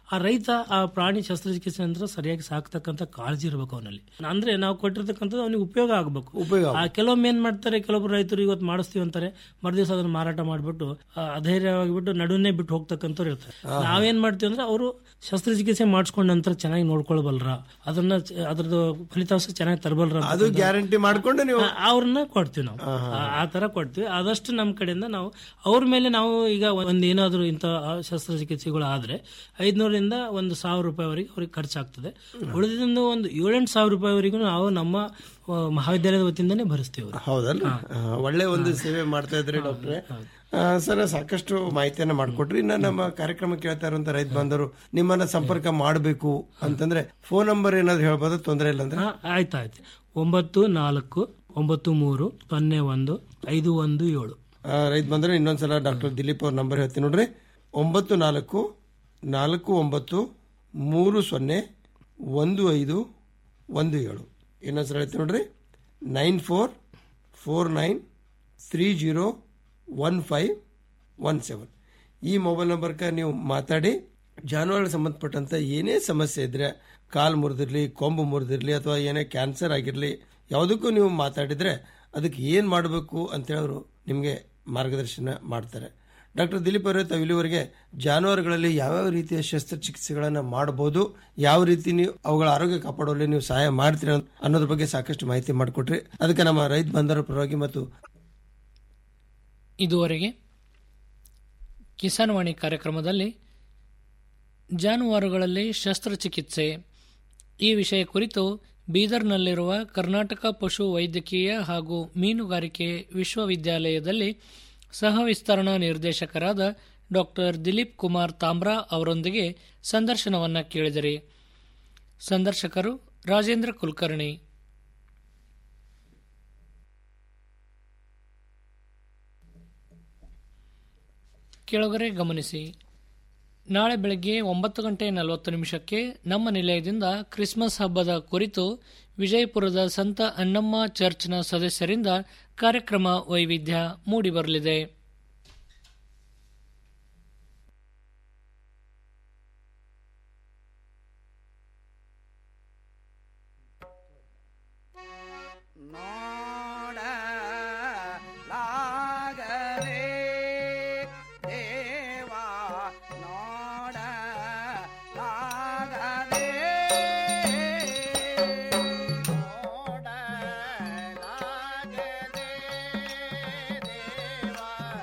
ಆ ರೈತ ಆ ಪ್ರಾಣಿ ಶಸ್ತ್ರಚಿಕಿತ್ಸೆ ನಂತರ ಸರಿಯಾಗಿ ಸಾಕ್ತಕ್ಕಂಥ ಕಾಳಜಿ ಇರಬೇಕು ಅವನಲ್ಲಿ ಅಂದ್ರೆ ನಾವು ಕೊಟ್ಟಿರ್ತಕ್ಕಂಥದ್ದು ಅವನಿಗೆ ಉಪಯೋಗ ಆಗಬೇಕು ಉಪಯೋಗ ಆ ಕೆಲವೊಮ್ಮೆ ಏನ್ ಮಾಡ್ತಾರೆ ಕೆಲವೊಬ್ರು ರೈತರು ಇವತ್ತು ಮಾಡಿಸ್ತೀವಿ ಅಂತಾರೆ ಮರುದಿವಸ ಅದನ್ನ ಮಾರಾಟ ಮಾಡಿಬಿಟ್ಟು ಅಧೈರ್ಯವಾಗಿಬಿಟ್ಟು ನಡುವನ್ನೇ ಬಿಟ್ಟು ಹೋಗ್ತಕ್ಕಂಥವ್ರು ಇರ್ತಾರೆ ಹಾ. ನಾವೇನ್ ಮಾಡ್ತೀವಿ ಅಂದ್ರೆ ಅವರು ಶಸ್ತ್ರಚಿಕಿತ್ಸೆ ಮಾಡಿಸ್ಕೊಂಡ ನಂತರ ಚೆನ್ನಾಗಿ ನೋಡ್ಕೊಳ್ಬಲ್ರ ಅದನ್ನ ಚ- ಅದ್ರದ್ದು ಫಲಿತಾಂಶ ಚೆನ್ನಾಗಿ ತರಬಲ್ರ ಅಂತ ಅದು ಗ್ಯಾರಂಟಿ ಮಾಡ್ಕೊಂಡು ನೀವು ಆ- ಅವ್ರನ್ನ ಕೊಡ್ತೀವಿ ನಾವು ಆ- ಆ ತರ ಕೊಡ್ತೀವಿ ಆದಷ್ಟು ನಮ್ಮ ಕಡೆಯಿಂದ ನಾವು ಅವ್ರ ಮೇಲೆ ನಾವು ಈಗ ಒಂದ್ ಏನಾದ್ರು ಇಂಥ ಶಸ್ತ್ರಚಿಕಿತ್ಸೆಗಳು ಆದ್ರೆ ಐದ್ನೂರಿಂದ ಒಂದು ಸಾವಿರ ರೂಪಾಯಿವರೆಗೆ ಅವ್ರಿಗೆ ಖರ್ಚಾಗ್ತದೆ ಉಳಿದಿಂದ ಒಂದು ಏಳೆಂಟು ಸಾವಿರ ರೂಪಾಯಿವರೆಗೂ ನಾವು ನಮ್ಮ ಆ, ಮಹಾವಿದ್ಯಾಲಯದ ವತಿಯಿಂದನೇ ಭರಿಸ್ತೀವಿ ಅವ್ರಿಗೆ. ಹೌದಲ್ಲ ಆ, ಒಳ್ಳೆ ಒಂದು ಸೇವೆ ಮಾಡ್ತಾ ಇದ್ರಿ ಡಾಕ್ಟ್ರೆ ಆ, ಸರ್ ಸಾಕಷ್ಟು ಮಾಹಿತಿಯನ್ನ ಮಾಡಿಕೊಟ್ರಿ ಇನ್ನ ನಮ್ಮ ಕಾರ್ಯಕ್ರಮ ಕೇಳ್ತಾ ಇರುವಂತ ರೈತ ಬಾಂಧವರು ನಿಮ್ಮನ್ನ ಸಂಪರ್ಕ ಮಾಡಬೇಕು ಅಂತಂದ್ರೆ ಫೋನ್ ನಂಬರ್ ಏನಾದ್ರು ಹೇಳ್ಬೋದು ತೊಂದರೆ ಇಲ್ಲ ಅಂದ್ರೆ ಹಾ, ಆಯ್ತು ಆಯ್ತು ಒಂಬತ್ತು ನಾಲ್ಕು ಒಂಬತ್ತು ಮೂರು ಸೊನ್ನೆ ಒಂದು ಐದು ಒಂದು ಏಳು ಆ, ರೈತ ಬಂದ್ರೆ ಇನ್ನೊಂದ್ಸಲ ಡಾಕ್ಟರ್ ದಿಲೀಪ್ ಅವ್ರ ನಂಬರ್ ಹೇಳ್ತೀನಿ ನೋಡ್ರಿ ಒಂಬತ್ತು ನಾಲ್ಕು ನಾಲ್ಕು ಒಂಬತ್ತು ಮೂರು ಸೊನ್ನೆ ಒಂದು ಐದು ಒಂದು ಏಳು ಇನ್ನೊಂದ್ಸಲ ಹೇಳ್ತೀನಿ ನೋಡ್ರಿ nine four four nine three zero one five one seven ಈ ಮೊಬೈಲ್ ನಂಬರ್ಗೆ ನೀವು ಮಾತಾಡಿ ಜಾನುವಾರುಗಳಿಗೆ ಸಂಬಂಧಪಟ್ಟಂತ ಏನೇ ಸಮಸ್ಯೆ ಇದ್ರೆ ಕಾಲು ಮುರಿದಿರ್ಲಿ ಕೊಂಬು ಮುರಿದಿರ್ಲಿ ಅಥವಾ ಏನೇ ಕ್ಯಾನ್ಸರ್ ಆಗಿರಲಿ ಯಾವುದಕ್ಕೂ ನೀವು ಮಾತಾಡಿದ್ರೆ ಅದಕ್ಕೆ ಏನು ಮಾಡಬೇಕು ಅಂತೇಳಿ ಅವರು ನಿಮಗೆ ಮಾರ್ಗದರ್ಶನ ಮಾಡ್ತಾರೆ ಡಾಕ್ಟರ್ ದಿಲೀಪ್ ಅವರೇ ತಾವು ಇಲ್ಲಿವರೆಗೆ ಜಾನುವಾರುಗಳಲ್ಲಿ ಯಾವ್ಯಾವ ರೀತಿಯ ಶಸ್ತ್ರಚಿಕಿತ್ಸೆಗಳನ್ನು ಮಾಡಬಹುದು ಯಾವ ರೀತಿ ನೀವು ಅವುಗಳ ಆರೋಗ್ಯ ಕಾಪಾಡುವಲ್ಲಿ ನೀವು ಸಹಾಯ ಮಾಡ್ತೀರಿ ಅನ್ನೋ- ಅನ್ನೋದ್ರ ಬಗ್ಗೆ ಸಾಕಷ್ಟು ಮಾಹಿತಿ ಮಾಡಿಕೊಟ್ರಿ ಅದಕ್ಕೆ ನಮ್ಮ ರೈತ ಬಂಧರ ಪರವಾಗಿ ಮತ್ತು ಇದುವರೆಗೆ ಕಿಸಾನ್ ವಾಣಿ ಕಾರ್ಯಕ್ರಮದಲ್ಲಿ ಜಾನುವಾರುಗಳಲ್ಲಿ ಶಸ್ತ್ರಚಿಕಿತ್ಸೆ ಈ ವಿಷಯ ಕುರಿತು ಬೀದರ್ನಲ್ಲಿರುವ ಕರ್ನಾಟಕ ಪಶು ವೈದ್ಯಕೀಯ ಹಾಗೂ ಮೀನುಗಾರಿಕೆ ವಿಶ್ವವಿದ್ಯಾಲಯದಲ್ಲಿ ಸಹ ವಿಸ್ತರಣಾ ನಿರ್ದೇಶಕರಾದ ಡಾಕ್ಟರ್ ದಿಲೀಪ್ ಕುಮಾರ್ ತಾಮ್ರಾ ಅವರೊಂದಿಗೆ ಸಂದರ್ಶನವನ್ನ ಕೇಳಿದಿರಿ ಸಂದರ್ಶಕರು ರಾಜೇಂದ್ರ ಕುಲಕರ್ಣಿ ಕೆಳಗರೆ ಗಮನಿಸಿ ನಾಳೆ ಬೆಳಗ್ಗೆ ಒಂಬತ್ತು ಗಂಟೆ ನಲವತ್ತು ನಿಮಿಷಕ್ಕೆ ನಮ್ಮ ನಿಲಯದಿಂದ ಕ್ರಿಸ್ಮಸ್ ಹಬ್ಬದ ಕುರಿತು ವಿಜಯಪುರದ ಸಂತ ಅಣ್ಣಮ್ಮ ಚರ್ಚ್ನ ಸದಸ್ಯರಿಂದ ಕಾರ್ಯಕ್ರಮ ವೈವಿಧ್ಯ ಮೂಡಿಬರಲಿದೆ ಲಾಗರೆ ದೇವಾ ನೋಡ ಲಾಗರೆ ನೋಡ ಲಾಗರೆ ದೇವಾ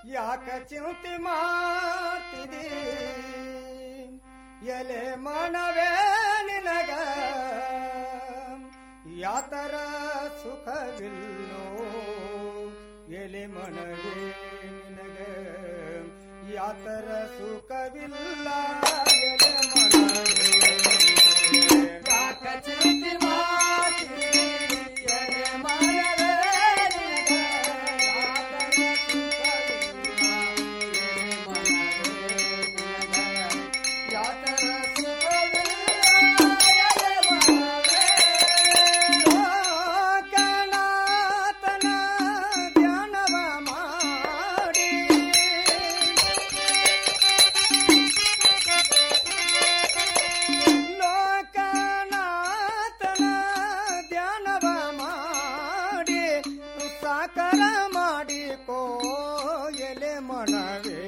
ಯಾಕ ಚಿಂತೆ ಮಾಡ್ತಿದಿ ಎಲೆ ಮನವೇ ನಿನಗ ಯಾತರ ಸುಖವಿಲ್ಲೋ ಎಲೆ ಮನವೇ ನಿನಗ ಯಾತರ ಸುಖವಿಲ್ಲ ಎಲೆ ಮನವೇ ಯಾಕ ಚಿಂತೆ ಮಾಡ್ತಿದಿ ಎಲೆ ಮನವೇ ನಿನಗ ಧ್ಯಾನವ ಮಾಡಿ ಸಾಕರ ಮಾಡಿಕೋ ಎಲೆ ಮನವೇ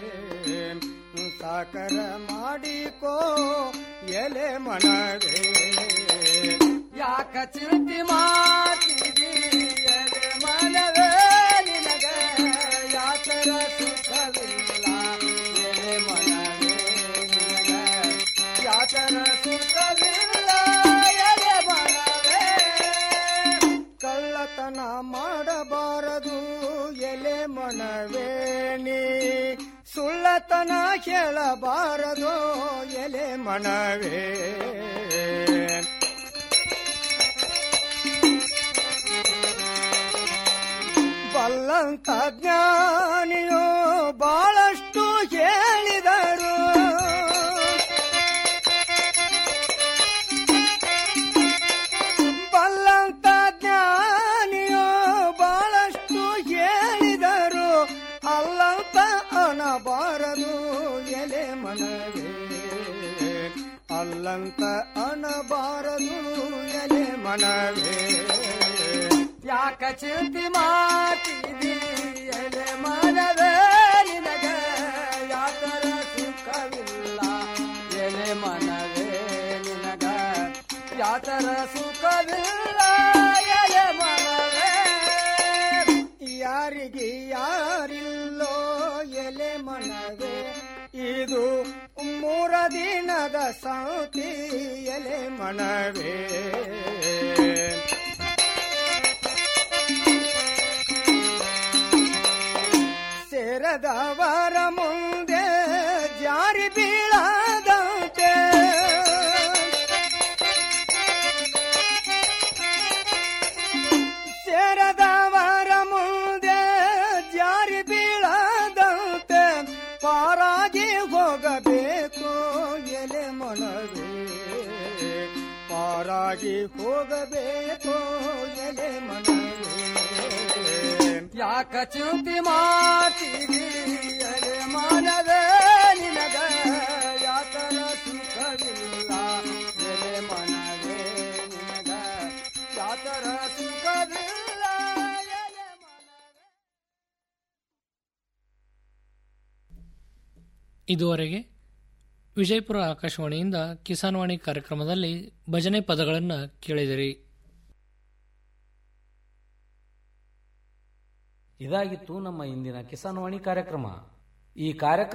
ಸಾಕರ ಮಾಡಿಕೋ ಎಲೆ ಮನವೇ ಯಾಕ ಚಿಂತೆ ಮಾಡ್ತಿದಿ ಎಲೆ ಮನವೇ ನಿನಗ ಯಾಕರ ಸುಖವಿಲ್ಲ ಎಲೆ ಮನವೇ ನಿನಗ ಯಾಕರ ಸುಖವಿಲ್ಲ ಎಲೆ ಮನವೇ ಕಳ್ಳತನ ಮಾಡಬಾರದು ಎಲೆ ಮನವೇಣಿ ಸುಳ್ಳತನ ಕೇಳಬಾರದು ಎಲೆ ಮನವೇ ಬಲ್ಲಂತ ಜ್ಞಾನಿಯು ಬಹಳಷ್ಟು ಹೇಳಿದರು ಬಲ್ಲಂತ ಜ್ಞಾನಿಯು ಬಹಳಷ್ಟು ಹೇಳಿದರು ಅಲ್ಲಂತ ಅನಬಾರದು ಎಲೆ ಮನವೇ ಅಲ್ಲಂತ ಅನಬಾರದು ಎಲೆ ಮನವೇ ಯಾಕ ಚಿಂತೆ ಮಾಡ್ತಿದಿ ಎಲೆ ಮನವೇ ನಿನಗ ಯಾತರ ಸುಖವಿಲ್ಲ ಎಲೆ ಮನವೇ ನಿನಗ ಯಾತರ ಸುಖವಿಲ್ಲ ಎಲೆ ಮನವೇ ಯಾರಿಗೆ ಯಾರಿಲ್ಲೋ ಎಲೆ ಮನವೇ ಇದು ಮೂರ ದಿನದ ಸಂತಿ ಎಲೆ ಮನವೇ ಸೇರದವರ ಮುಂದೆ ಜಾರಿ ಬೀಳದಂತೆ ಸೇರದವರ ಮುಂದೆ ಜಾರಿ ಬೀಳದಂತೆ ಪಾರಾಗಿ ಹೋಗಬೇಕು ಎಲೆ ಮನವೇ ಪಾರಾಗಿ ಹೋಗಬೇಕು ಎಲೆ ಮನವೇ ಯಾಕ ಚಿಂತೆ ಮಾಡ್ತೀವಿ ಎಲೆ ಮನವೇ ನಿನಗ ಯಾತರ ಸುಖವಿಲ್ಲ ಎಲೆ ಮನವೇ ನಿನಗ ಯಾತರ ಸುಖವಿಲ್ಲ ಎಲೆ ಇದುವರೆಗೆ ವಿಜಯಪುರ ಆಕಾಶವಾಣಿಯಿಂದ ಕಿಸಾನ್ವಾಣಿ ಕಾರ್ಯಕ್ರಮದಲ್ಲಿ ಭಜನೆ ಪದಗಳನ್ನು ಕೇಳಿದಿರಿ ಇದಾಗಿತ್ತು ನಮ್ಮ ಇಂದಿನ ಕಿಸಾನ್ವಾಣಿ ಕಾರ್ಯಕ್ರಮ ಈ ಕಾರ್ಯಕ್ರಮ